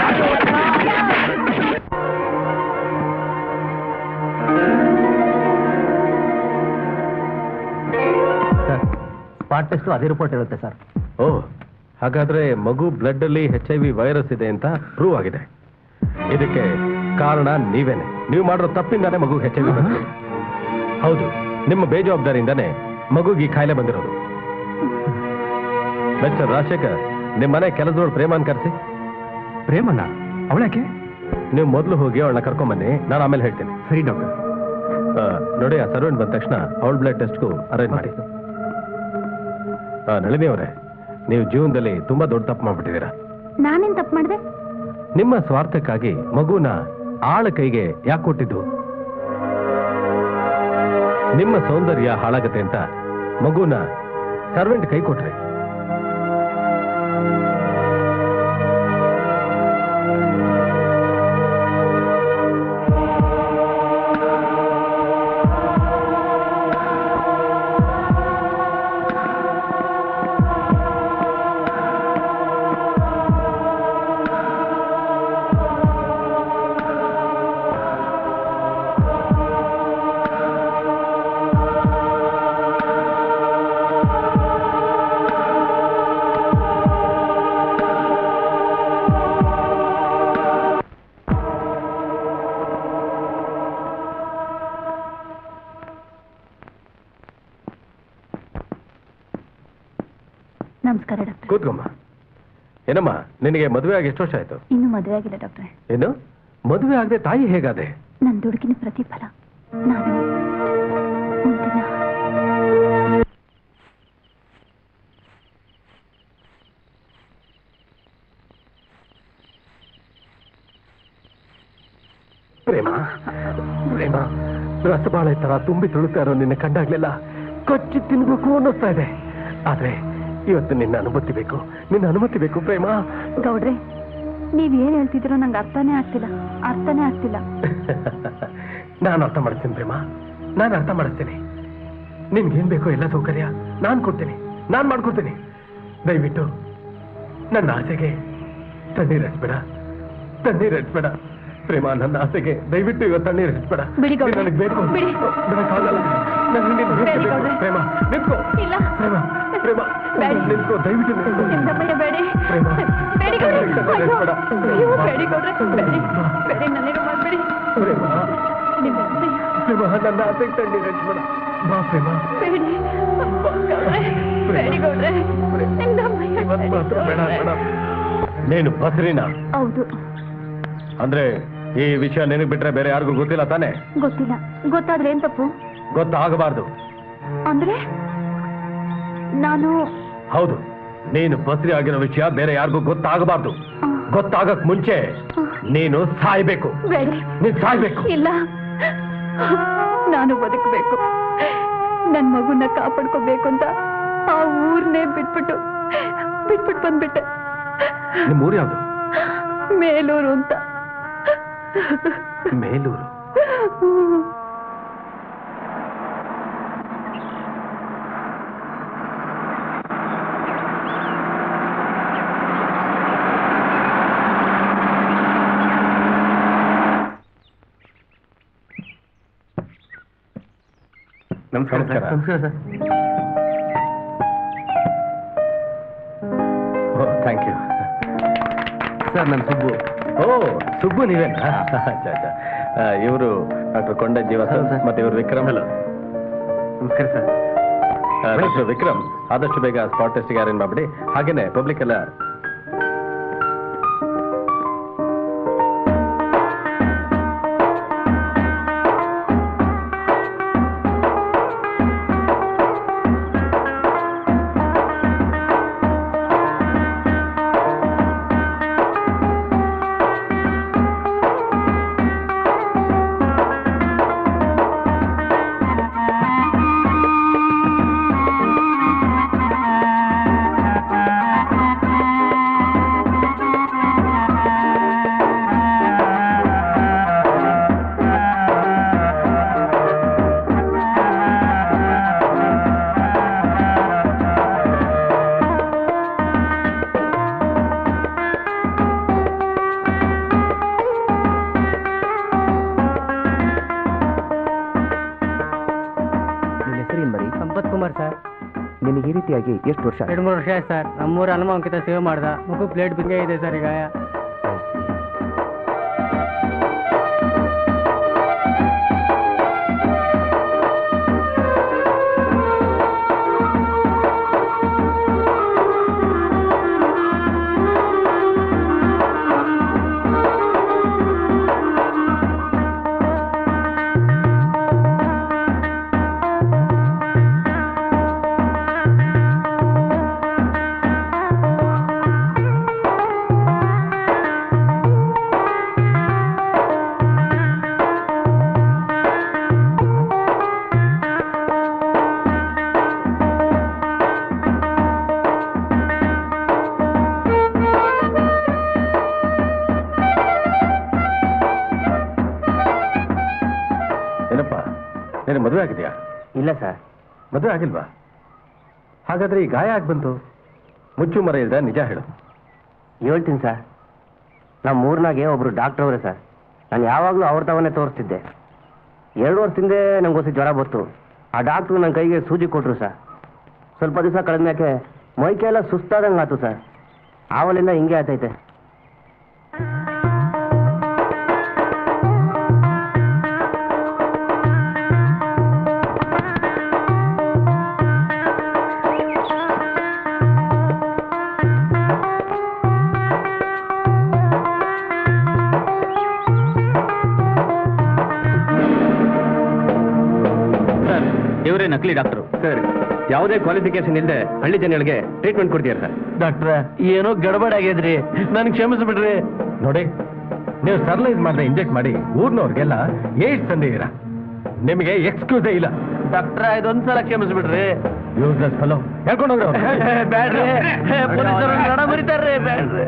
ಸ್ಪಾಟ್ ಟೆಸ್ಟ್ ಅದೇ ರಿಪೋರ್ಟ್ ಇರುತ್ತೆ ಸರ್ ಓ ಹಾಗಾದ್ರೆ ಮಗು ಬ್ಲಡ್ ಅಲ್ಲಿ ಎಚ್ ಐ ವಿ ವೈರಸ್ ಇದೆ ಅಂತ ಪ್ರೂವ್ ಆಗಿದೆ ಇದಕ್ಕೆ ಕಾರಣ ನೀವೇನೆ ನೀವು ಮಾಡಿರೋ ತಪ್ಪಿಂದಾನೆ ಮಗು ಎಚ್ ಐ ವಿ ಹೌದು ನಿಮ್ಮ ಬೇಜವಾಬ್ದಾರಿಯಿಂದಾನೆ ಮಗುಗೆ ಈ ಕಾಯಿಲೆ ಬಂದಿರೋದು ಮಿಸ್ಟರ್ ರಾಜಶೇಖರ್ ನಿಮ್ಮ ಮನೆ ಕೆಲಸದೋಳು ಪ್ರೇಮನ್ ಕರೆಸಿ ಪ್ರೇಮಣ್ಣ ಅವಳಕ್ಕೆ ನೀವು ಮೊದಲು ಹೋಗಿ ಅವಳನ್ನ ಕರ್ಕೊಂಬನ್ನಿ ನಾನು ಆಮೇಲೆ ಹೇಳ್ತೀನಿ ಸರಿ ಡಾಕ್ಟರ್ ಆ, ನೋಡಿ ಆ ಸರ್ವೆಂಟ್ ಬಂದ ತಕ್ಷಣ ಅವಳ ಬ್ಲಡ್ ಟೆಸ್ಟ್ಗೂ ಅರೇಂಜ್ ಮಾಡಿ ಆ, ನಳಿನಿ ಅವರೇ ನೀವು ಜೀವನದಲ್ಲಿ ತುಂಬಾ ದೊಡ್ಡ ತಪ್ಪು ಮಾಡ್ಬಿಟ್ಟಿದ್ದೀರಾ ನಾನೇನ್ ತಪ್ಪು ಮಾಡಿದೆ ನಿಮ್ಮ ಸ್ವಾರ್ಥಕ್ಕಾಗಿ ಮಗುನ ಆಳ ಕೈಗೆ ಯಾಕೆ ಕೊಟ್ಟಿದ್ದು ನಿಮ್ಮ ಸೌಂದರ್ಯ ಹಾಳಾಗತ್ತೆ ಅಂತ ಮಗುನ ಸರ್ವೆಂಟ್ ಕೈ ಕೊಟ್ರಿ ನಮಸ್ಕಾರ ಡಾಕ್ಟರ್ ಕೂತ್ಕೊಮ್ಮ ಏನಮ್ಮ ನಿನಗೆ ಮದುವೆ ಆಗಿ ಎಷ್ಟು ವರ್ಷ ಆಯ್ತು ಇನ್ನು ಮದುವೆ ಆಗಿಲ್ಲ ಡಾಕ್ಟ್ರೆ ಏನು ಮದುವೆ ಆಗದೆ ತಾಯಿ ಹೇಗಾದೆ ನನ್ನ ದುಡುಕಿನ ಪ್ರತಿಫಲ ನಾನು ಮುಂದಿನ ಪ್ರೇಮ ಪ್ರೇಮ ರಸಬಾಳೆ ತರ ತುಂಬಿ ತುಳುತ್ತಾ ಇರೋ ನಿನ್ನ ಕಂಡಾಗ್ಲೆಲ್ಲ ಕೊಚ್ಚಿ ತಿನ್ಬೇಕು ಅನ್ನಿಸ್ತಾ ಇದೆ ಆದ್ರೆ ಇವತ್ತು ನಿನ್ನ ಅನುಮತಿ ಬೇಕು ನಿನ್ನ ಅನುಮತಿ ಬೇಕು ಪ್ರೇಮ ಗೌಡ್ರೆ ನೀವ್ ಏನ್ ಹೇಳ್ತಿದ್ದೀರೋ ನಂಗೆ ಅರ್ಥನೇ ಆಗ್ತಿಲ್ಲ ಅರ್ಥನೇ ಆಗ್ತಿಲ್ಲ ನಾನು ಅರ್ಥ ಮಾಡಿಸ್ತೀನಿ ಪ್ರೇಮ ನಾನು ಅರ್ಥ ಮಾಡಿಸ್ತೀನಿ ನಿನ್ಗೇನ್ ಬೇಕೋ ಎಲ್ಲ ಸೌಕರ್ಯ ನಾನು ಕೊಡ್ತೀನಿ ನಾನು ಮಾಡ್ಕೊಡ್ತೀನಿ ದಯವಿಟ್ಟು ನನ್ನ ಆಸೆಗೆ ತಣ್ಣೀರ್ ಹಚ್ಬೇಡ ತಣ್ಣೀರ್ ಹಚ್ಬೇಡ ಪ್ರೇಮ ನನ್ನ ಆಸೆಗೆ ದಯವಿಟ್ಟು ಇವತ್ತು ತಣ್ಣೀರ್ ಹಚ್ಬೇಡ ಬಿಡಿ ಗೌಡ್ರೆ. ನೀನ್ ನನಗ್ ಬೇಕು ಬಿಡಿ. ಬಿಡಕ್ಕಾಗಲ್ಲ. ನನಗ್ ನಿನ್ ಬೇಕೇ ಬೇಡಿ ಬೇಕು. ಗೌಡ್ರೆ. ಪ್ರೇಮ ನಿಂತ್ಕೋ ಇಲ್ಲ. ಪ್ರೇಮ ಪ್ರೇಮ ಬೇಡಿ. ನಿಂತ್ಕೋ ದಯವಿಟ್ಟು ನಿಂತ್ಕೋ ನಿಮ್ದಮ್ಮಯ್ಯ ಬೇಡಿ ಪ್ರೇಮ. ಬೇಡಿ ಗೌಡ್ರೆ ತಣ್ಣೀರ್ ಅಯ್ಯೋ, ಹಚ್ಬೇಡ. ಅಯ್ಯೋ, ಬೇಡಿ ಗೌಡ್ರೆ ಬೇಡಿ ಬೇಡಿ ನನಗೆ ಮಾಡ್ಬೇಡಿ ಪ್ರೇಮ ನಿಮ್ಮಮ್ಮಯ್ಯ ಪ್ರೇಮ ನನ್ನ ಆಸೆಗೆ ತಣ್ಣೀರ್ ಹಚ್ಬೇಡ ಬಾ ಪ್ರೇಮ ಬೇಡಿ ಗೌಡ್ರೆ ಬೇಡಿ ಗೌಡ್ರೆ ನಿಮ್ದಮ್ಮಯ್ಯ ಇವತ್ತು ಮಾತ್ರ ಬೇಡ ಬೇಡಿ ಬೇಡ ನೀನು ಬಸ್ರಿನ ಹೌದು ಅಂದ್ರೆ ಈ ವಿಷಯ ನಿನಗೆ ಬಿಟ್ರೆ ಬೇರೆ ಯಾರಿಗೂ ಗೊತ್ತಿಲ್ಲ ತಾನೆ ಗೊತ್ತಿಲ್ಲ ಗೊತ್ತಾದ್ರೆ ಏನ್ ತಪ್ಪು ಗೊತ್ತಾಗಬಾರ್ದು ಅಂದ್ರೆ ನಾನು ಹೌದು ನೀನು ಬಸ್ರಿ ಆಗಿರೋ ವಿಷಯ ಬೇರೆ ಯಾರಿಗೂ ಗೊತ್ತಾಗಬಾರ್ದು ಗೊತ್ತಾಗಕ್ ಮುಂಚೆ ನೀನು ಸಾಯ್ಬೇಕು ಬೇಡಿ ನೀನ್ ಸಾಯ್ಬೇಕು ಇಲ್ಲ ನಾನು ಬದುಕಬೇಕು ನನ್ ಮಗುನ ಕಾಪಾಡ್ಕೋಬೇಕು ಅಂತ ಆ ಊರ್ನೇ ಬಿಟ್ಬಿಟ್ಟು ಬಿಟ್ಬಿಟ್ಟು ಬಂದ್ಬಿಟ್ಟೆ ನಿಮ್ ಊರು ಯಾವ್ದು ಮೇಲೂರು ಅಂತ ಮೇಲೂರು ನಮಸ್ಕಾರ ನಮಸ್ಕಾರ ಸರ್ ಥ್ಯಾಂಕ್ ಯು ಸರ್ ನನ್ನ ಸುಬ್ಬು ಓ ಸುಬ್ಬು ನೀವೇನಾ ಇವರು ಡಾಕ್ಟರ್ ಕೊಂಡ ಜೀವ ಹೌದು ಸರ್. ಮತ್ತೆ ಇವರು ವಿಕ್ರಮ್ ಹಲೋ ನಮಸ್ಕಾರ ಸರ್ ಡಾಕ್ಟರ್ ವಿಕ್ರಮ್ ಆದಷ್ಟು ಬೇಗ ಸ್ಪಾಟ್ ಟೆಸ್ಟ್ಗೆ ಅರೇಂಜ್ ಮಾಡ್ಬಿಡಿ ಹಾಗೇನೆ ಪಬ್ಲಿಕ್ ಎಲ್ಲ ನಿನಗೆ ಈ ರೀತಿಯಾಗಿ ಎಷ್ಟು ವರ್ಷ ಎರಡು ಮೂರು ವರ್ಷ ಆಯ್ತು ಸರ್ ನಮ್ಮೂರ ಹನುಮ ಅಂಕಿತ ಸೇವ್ ಮಾಡ್ದ ಮುಖ ಪ್ಲೇಟ್ ಬಿಂಗೆ ಇದೆ ಸರ್ ಈಗ ಏನಪ್ಪ ನಿನ್ನ ಮದುವೆ ಆಗಿದೆಯಾ ಇಲ್ಲ ಸರ್ ಮದುವೆ ಆಗಿಲ್ವಾ ಹಾಗಾದ್ರೆ ಈ ಗಾಯ ಆಗಿ ಬಂತು ಮುಚ್ಚು ಮರ ಇಲ್ದ ನಿಜ ಹೇಳು ಹೇಳ್ತೀನಿ ಸರ್ ನಮ್ಮ ಊರಿನಾಗೆ ಒಬ್ರು ಡಾಕ್ಟರ್ ಅವರೇ ಸರ್ ನಾನು ಯಾವಾಗಲೂ ಅವ್ರ ತವನೇ ತೋರಿಸ್ತಿದ್ದೆ ಎರಡು ವರ್ಷದಿಂದ ನಂಗೆ ಜ್ವರ ಬಂತು ಆ ಡಾಕ್ಟ್ರು ನನ್ನ ಕೈಗೆ ಸೂಜಿ ಕೊಟ್ಟರು ಸರ್ ಸ್ವಲ್ಪ ದಿವಸ ಕಳೆದ್ಮ್ಯಾಕೆ ಮೈಕೆಲ್ಲ ಸುಸ್ತಾದಂಗೆ ಆಯ್ತು ಸರ್ ಆವಲಿಂದ ಹಿಂಗೆ ಆಯ್ತೈತೆ ಸರ್ ಇವರೇ ನಕಲಿ ಡಾಕ್ಟರು ಸರ್ ಯಾವುದೇ ಕ್ವಾಲಿಫಿಕೇಶನ್ ಇಲ್ಲದೆ ಹಳ್ಳಿ ಜನಗಳಿಗೆ ಟ್ರೀಟ್ಮೆಂಟ್ ಕೊಡ್ತೀರಾ ಸರ್ ಡಾಕ್ಟ್ರ ಏನೋ ಗಡಬಡ ಆಗ್ಯದ್ರಿ ನನ್ಗೆ ಕ್ಷಮಿಸ್ಬಿಡ್ರಿ ನೋಡಿ ನೀವು ಸರ್ಲೈಸ್ ಮಾಡಿದ್ರೆ ಇಂಜೆಕ್ಟ್ ಮಾಡಿ ಊರ್ನವ್ರಿಗೆಲ್ಲ ಏಟ್ ತಂದಿದ್ದೀರಾ ನಿಮಗೆ ಎಕ್ಸ್ಕ್ಯೂಸೇ ಇಲ್ಲ ಡಾಕ್ಟ್ರ ಇದೊಂದ್ಸಲ ಕ್ಷಮಿಸ್ಬಿಡ್ರಿ ಯೂಸ್ಲೆಸ್ ಫಲೋ ಹೇಳ್ಕೊಂಡು ಹೋಗ್ರಿ ಅವ್ರನ್ನ. ಬ್ಯಾಡ್ರಿ ಪೊಲೀಸರು ನಡ ಮುರಿತಾರ್ರಿ ಬ್ಯಾಡ್ರಿ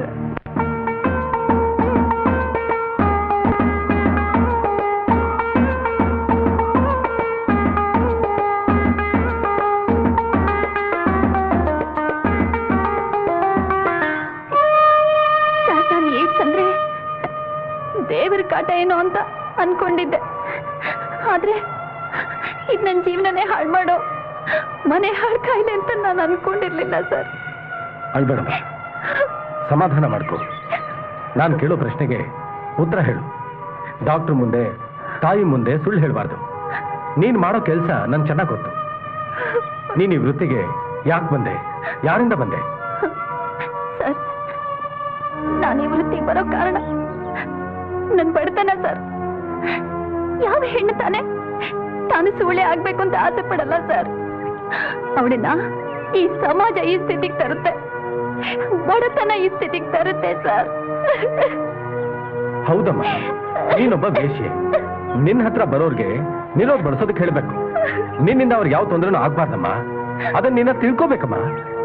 ಸರ್ ನಾನು ಏಡ್ಸ್ ಅಂದ್ರೆ ದೇವರ ಕಾಟ ಏನೋ ಅಂತ ಅನ್ಕೊಂಡಿದ್ದೆ ಆದ್ರೆ ಇದು ನನ್ನ ಜೀವನನೇ ಹಾಳು ಮಾಡೋ ಮನೆ ಹಾಳು ಕಾಯಿಲೆ ಅಂತ ನಾನು ಅನ್ಕೊಂಡಿರ್ಲಿಲ್ಲ ಸರ್ ಅಳ್ಬೇಡಮ್ಮ ಸಮಾಧಾನ ಮಾಡ್ಕೋ ನಾನು ಕೇಳೋ ಪ್ರಶ್ನೆಗೆ ಉತ್ತರ ಹೇಳು ಡಾಕ್ಟರ್ ಮುಂದೆ ತಾಯಿ ಮುಂದೆ ಸುಳ್ಳು ಹೇಳಬಾರ್ದು ನೀನು ಮಾಡೋ ಕೆಲಸ ನನ್ಗೆ ಚೆನ್ನಾಗಿ ಗೊತ್ತು ನೀನು ಈ ವೃತ್ತಿಗೆ ಯಾಕೆ ಬಂದೆ ಯಾರಿಂದ ಬಂದೆ ಸರ್ ನಾನು ಈ ವೃತ್ತಿಗೆ ಬರೋ ಕಾರಣ ನನ್ ಬಡತನ ಸರ್ ಯಾವ ಹೆಣ್ಣು ತಾನೆ ತಾನು ಸುಳ್ಳೆ ಆಗ್ಬೇಕು ಅಂತ ಆಸೆ ಪಡಲ್ಲ ಸರ್ ಅವಳನ್ನ ಈ ಸಮಾಜ ಈ ಸ್ಥಿತಿಗೆ ತರುತ್ತೆ ಬಡತನ ಈ ಸ್ಥಿತಿಗೆ ತರುತ್ತೆ ಸರ್ ಹೌದಮ್ಮ ನೀನೊಬ್ಬ ವೇಶ್ಯೆ ನಿನ್ನ ಹತ್ರ ಬರೋರ್ಗೆ ನಿರೋದ್ ಬಡಿಸೋದಕ್ಕೆ ಹೇಳಬೇಕು ನಿನ್ನಿಂದ ಅವ್ರಿಗೆ ಯಾವ ತೊಂದರೆನೂ ಆಗ್ಬಾರ್ದಮ್ಮ ಅದನ್ನ ನಿನ್ನ ತಿಳ್ಕೋಬೇಕಮ್ಮ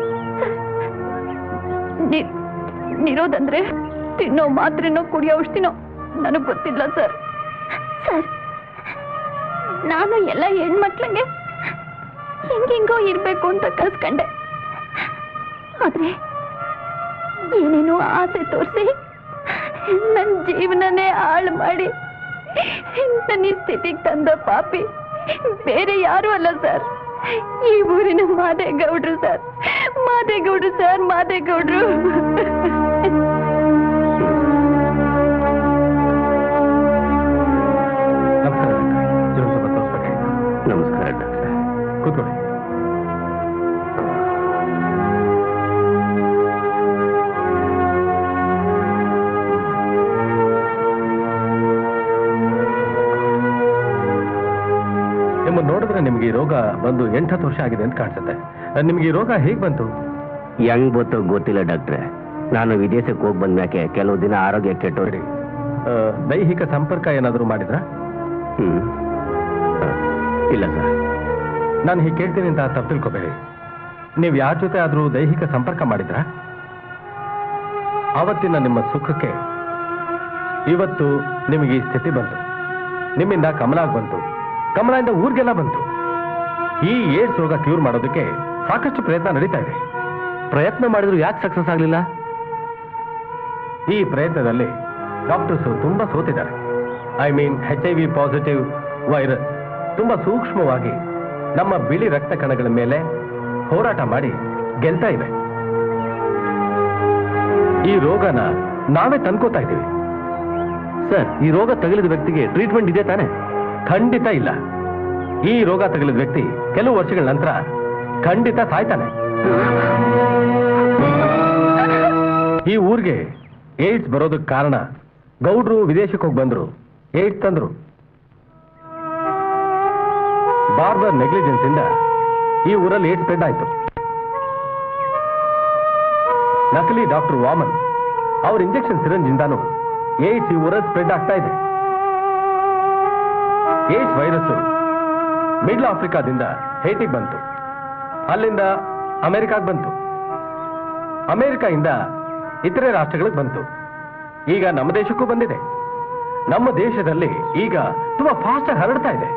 ನಿ- ನಿರೋದಂದ್ರೆ ತಿನ್ನೋ ಮಾತ್ರೆನೋ ಕುಡಿಯೋ ಔಷಧಿನೋ ನನಗ್ ಗೊತ್ತಿಲ್ಲ ಸರ್ ಸರ್ ನಾನು ಎಲ್ಲ ಹೆಣ್ಮಕ್ಳಿಗೆ ಹೆಂಗೆಂಗೋ ಇರ್ಬೇಕು ಅಂತ ಕಲ್ಸ್ಕೊಂಡೆ ಆದ್ರೆ ಏನೇನೋ ಆಸೆ ತೋರಿಸಿ ನನ್ನ ಜೀವನನೇ ಹಾಳು ಮಾಡಿ ನನ್ನ ಈ ಸ್ಥಿತಿಗೆ ತಂದ ಪಾಪಿ ಬೇರೆ ಯಾರು ಅಲ್ಲ ಸರ್ ಈ ಊರಿನ ಮಾದೇಗೌಡ್ರು ಸರ್ ಮಾದೇಗೌಡ್ರು ಸರ್ ಮಾದೇಗೌಡ್ರು ನಮಸ್ಕಾರ ಇವ್ರನ್ನ ಸ್ವಲ್ಪ ತೋರಿಸ್ಬೇಕಾಗಿತ್ತು ನಮಸ್ಕಾರ ಡಾಕ್ಟರ್ ಕೂತ್ಕೊಳ್ಳಿ ನಿಮ್ಮ ನೋಡಿದ್ರೆ ನಿಮ್ಗೆ ಈ ರೋಗ ಬಂದು ಎಂಟತ್ತು ವರ್ಷ ಆಗಿದೆ ಅಂತ ಕಾಣಿಸುತ್ತೆ ನಿಮ್ಗೆ ಈ ರೋಗ ಹೇಗೆ ಬಂತು ಹೆಂಗ್ ಗೊತ್ತೋ ಗೊತ್ತಿಲ್ಲ ಡಾಕ್ಟ್ರೆ ನಾನು ವಿದೇಶಕ್ಕೆ ಹೋಗಿ ಬಂದ್ಮ್ಯಾಕೆ ಕೆಲವು ದಿನ ಆರೋಗ್ಯ ಕೆಟ್ಟೋರಿ ಆ, ದೈಹಿಕ ಸಂಪರ್ಕ ಏನಾದರೂ ಮಾಡಿದ್ರಾ ಹ್ಮ್ ಇಲ್ಲ ಸರ್ ನಾನು ಹೀಗೆ ಕೇಳ್ತೀನಿ ಅಂತ ತಪ್ಪು ತಿಳ್ಕೊಬೇಡಿ ನೀವು ಯಾರ ಜೊತೆ ಆದರೂ ದೈಹಿಕ ಸಂಪರ್ಕ ಮಾಡಿದ್ರಾ ಆವತ್ತಿನ ನಿಮ್ಮ ಸುಖಕ್ಕೆ ಇವತ್ತು ನಿಮಗೆ ಈ ಸ್ಥಿತಿ ಬಂತು ನಿಮ್ಮಿಂದ ಕಮಲಾಗ್ ಬಂತು ಕಮಲದಿಂದ ಊರಿಗೆಲ್ಲ ಬಂತು ಈ ಏಡ್ಸ್ ರೋಗ ಕ್ಯೂರ್ ಮಾಡೋದಕ್ಕೆ ಸಾಕಷ್ಟು ಪ್ರಯತ್ನ ನಡೀತಾ ಇದೆ ಪ್ರಯತ್ನ ಮಾಡಿದ್ರು ಯಾಕೆ ಸಕ್ಸಸ್ ಆಗಲಿಲ್ಲ ಈ ಪ್ರಯತ್ನದಲ್ಲಿ ಡಾಕ್ಟರ್ಸ್ ತುಂಬಾ ಸೋತಿದ್ದಾರೆ I mean H I V positive virus ತುಂಬಾ ಸೂಕ್ಷ್ಮವಾಗಿ ನಮ್ಮ ಬಿಳಿ ರಕ್ತ ಕಣಗಳ ಮೇಲೆ ಹೋರಾಟ ಮಾಡಿ ಗೆಲ್ತಾ ಇವೆ ಈ ರೋಗನ ನಾವೇ ತಂದ್ಕೋತಾ ಇದ್ದೀವಿ ಸರ್ ಈ ರೋಗ ತಗುಲಿದ ವ್ಯಕ್ತಿಗೆ ಟ್ರೀಟ್ಮೆಂಟ್ ಇದೆ ತಾನೆ ಖಂಡಿತ ಇಲ್ಲ ಈ ರೋಗ ತಗುಲಿದ ವ್ಯಕ್ತಿ ಕೆಲವು ವರ್ಷಗಳ ನಂತರ ಖಂಡಿತ ಸಾಯ್ತಾನೆ ಈ ಊರಿಗೆ ಏಡ್ಸ್ ಬರೋದಕ್ಕೆ ಕಾರಣ ಗೌಡ್ರು ವಿದೇಶಕ್ಕೆ ಹೋಗಿ ಬಂದ್ರು ಏಡ್ಸ್ ತಂದ್ರು ಬಾರ್ಬರ್ ನೆಗ್ಲಿಜೆನ್ಸ್ ಇಂದ ಈ ಊರಲ್ಲಿ ಏಡ್ಸ್ ಸ್ಪ್ರೆಡ್ ಆಯ್ತು ನಕಲಿ ಡಾಕ್ಟರ್ ವಾಮನ್ ಅವ್ರ ಇಂಜೆಕ್ಷನ್ ಸಿರಂಜ್ ಇಂದಾನು ಏಡ್ಸ್ ಈ ಊರಲ್ಲಿ ಸ್ಪ್ರೆಡ್ ಆಗ್ತಾ ಇದೆ ಏಡ್ಸ್ ವೈರಸ್ ಮಿಡ್ಲ್ ಆಫ್ರಿಕಾದಿಂದ ಹೇಟಿಗೆ ಬಂತು ಅಲ್ಲಿಂದ ಅಮೆರಿಕಾಗ್ ಬಂತು ಅಮೆರಿಕಾಯಿಂದ ಇತರೆ ರಾಷ್ಟ್ರಗಳಿಗೆ ಬಂತು ಈಗ ನಮ್ಮ ದೇಶಕ್ಕೂ ಬಂದಿದೆ ನಮ್ಮ ದೇಶದಲ್ಲಿ ಈಗ ತುಂಬಾ ಫಾಸ್ಟ್ ಆಗಿ ಹರಡ್ತಾ ಇದೆ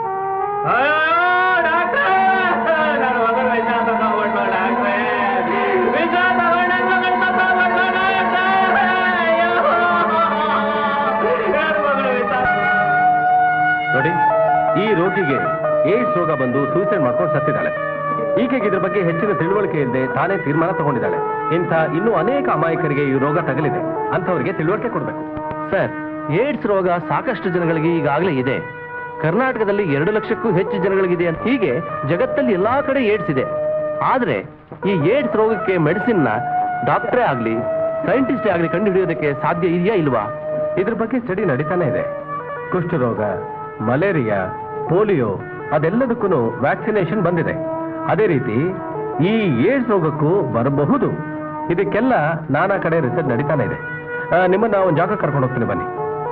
ನೋಡಿ ಈ ರೋಗಿಗೆ ಏಡ್ಸ್ ರೋಗ ಬಂದು ಸೂಸೈಡ್ ಮಾಡ್ಕೊಂಡು ಸತ್ತಿದ್ದಾಳೆ ಈಕೆಗೆ ಇದ್ರ ಬಗ್ಗೆ ಹೆಚ್ಚಿನ ತಿಳುವಳಿಕೆ ಇಲ್ಲದೆ ತಾನೇ ತೀರ್ಮಾನ ತಗೊಂಡಿದ್ದಾಳೆ ಇಂಥ ಇನ್ನೂ ಅನೇಕ ಅಮಾಯಕರಿಗೆ ಈ ರೋಗ ತಗಲಿದೆ ಅಂಥವರಿಗೆ ತಿಳುವಳಿಕೆ ಕೊಡಬೇಕು ಸರ್ ಏಡ್ಸ್ ರೋಗ ಸಾಕಷ್ಟು ಜನಗಳಿಗೆ ಈಗಾಗಲೇ ಇದೆ ಕರ್ನಾಟಕದಲ್ಲಿ ಎರಡು ಲಕ್ಷಕ್ಕೂ ಹೆಚ್ಚು ಜನಗಳಿಗಿದೆ ಅಂತ ಹೀಗೆ ಜಗತ್ತಲ್ಲಿ ಎಲ್ಲಾ ಕಡೆ ಏಡ್ಸ್ ಇದೆ ಆದ್ರೆ ಈ ಏಡ್ಸ್ ರೋಗಕ್ಕೆ ಮೆಡಿಸಿನ್ ನ ಡಾಕ್ಟ್ರೇ ಆಗ್ಲಿ ಸೈಂಟಿಸ್ಟೇ ಆಗ್ಲಿ ಕಂಡುಹಿಡಿಯೋದಕ್ಕೆ ಸಾಧ್ಯ ಇದೆಯಾ ಇಲ್ವಾ ಇದ್ರ ಬಗ್ಗೆ ಸ್ಟಡಿ ನಡೀತಾನೆ ಇದೆ ಕುಷ್ಠರೋಗ ಮಲೇರಿಯಾ ಪೋಲಿಯೋ ಅದೆಲ್ಲದಕ್ಕೂ ವ್ಯಾಕ್ಸಿನೇಷನ್ ಬಂದಿದೆ ಅದೇ ರೀತಿ ಈ ಏಡ್ಸ್ ರೋಗಕ್ಕೂ ಬರಬಹುದು ಇದಕ್ಕೆಲ್ಲ ನಾನಾ ಕಡೆ ರಿಸರ್ಚ್ ನಡೀತಾನೆ ಇದೆ ಆ, ನಿಮ್ಮನ್ನ ಒಂದು ಜಾಗ ಕರ್ಕೊಂಡು ಹೋಗ್ತೀನಿ ಬನ್ನಿ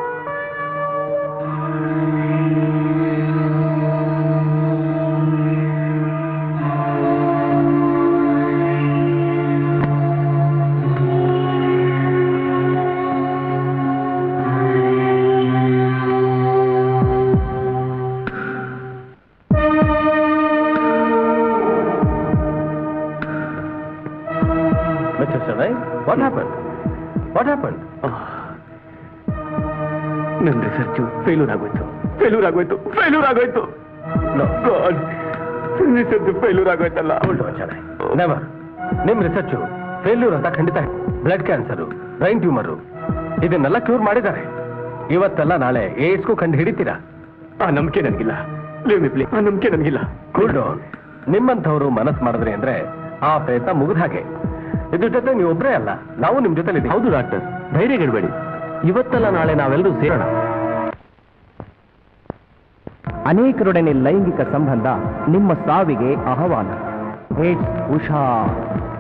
ಮಿಸ್ಟರ್ ಶರೈ ವಾಟ್ ಹ್ಯಾಪನ್ ವಾಟ್ ಹ್ಯಾಪನ್ ನನ್ನ ರಿಸರ್ಚ್ ಫೇಲ್ಯೂರ್ ಆಗೋಯ್ತು ಫೇಲ್ಯೂರ್ ಆಗೋಯ್ತು ಫೇಲ್ಯೂರ್ ಆಗೋಯ್ತು ಗಾಡ್ ರಿಸರ್ಚ್ ಫೇಲ್ಯೂರ್ ಆಗೋಯ್ತಲ್ಲ ನೆವರ್ ನಿಮ್ ರಿಸರ್ಚ್ ಫೇಲ್ಯೂರ್ ಅಂತ ಖಂಡಿತ ಬ್ಲಡ್ ಕ್ಯಾನ್ಸರ್ ಬ್ರೈನ್ ಟ್ಯೂಮರ್ ಇದನ್ನೆಲ್ಲ ಕ್ಯೂರ್ ಮಾಡಿದ್ದಾರೆ ಇವತ್ತೆಲ್ಲ ನಾಳೆ ಏಡ್ಸ್ಗೂ ಕಂಡು ಹಿಡಿತೀರಾ ಆ ನಂಬಿಕೆ ನನಗಿಲ್ಲ ಲೀವ್ ಮಿ ಪ್ಲೀ ಆ ನಂಬಿಕೆ ನನಗಿಲ್ಲ ಕೂಲ್ ಡೌನ್ ನಿಮ್ಮಂಥವ್ರು ಮನಸ್ಸು ಮಾಡಿದ್ರಿ ಅಂದ್ರೆ ಆ ಪ್ರಯತ್ನ ಮುಗಿದ ಹಾಗೆ ಇದ್ರ ಜೊತೆ ನೀವು ಒಬ್ಬರೇ ಅಲ್ಲ ನಾವು ನಿಮ್ ಜೊತೆ ಹೌದು ಡಾಕ್ಟರ್ ಧೈರ್ಯಗೆಡಬೇಡಿ ಇವತ್ತಲ್ಲ ನಾಳೆ ನಾವೆಲ್ಲರೂ ಸೇರೋಣ ಅನೇಕರೊಡನೆ ಲೈಂಗಿಕ ಸಂಬಂಧ ನಿಮ್ಮ ಸಾವಿಗೆ ಆಹ್ವಾನ ಏಡ್ಸ್ ಹುಷಾರ್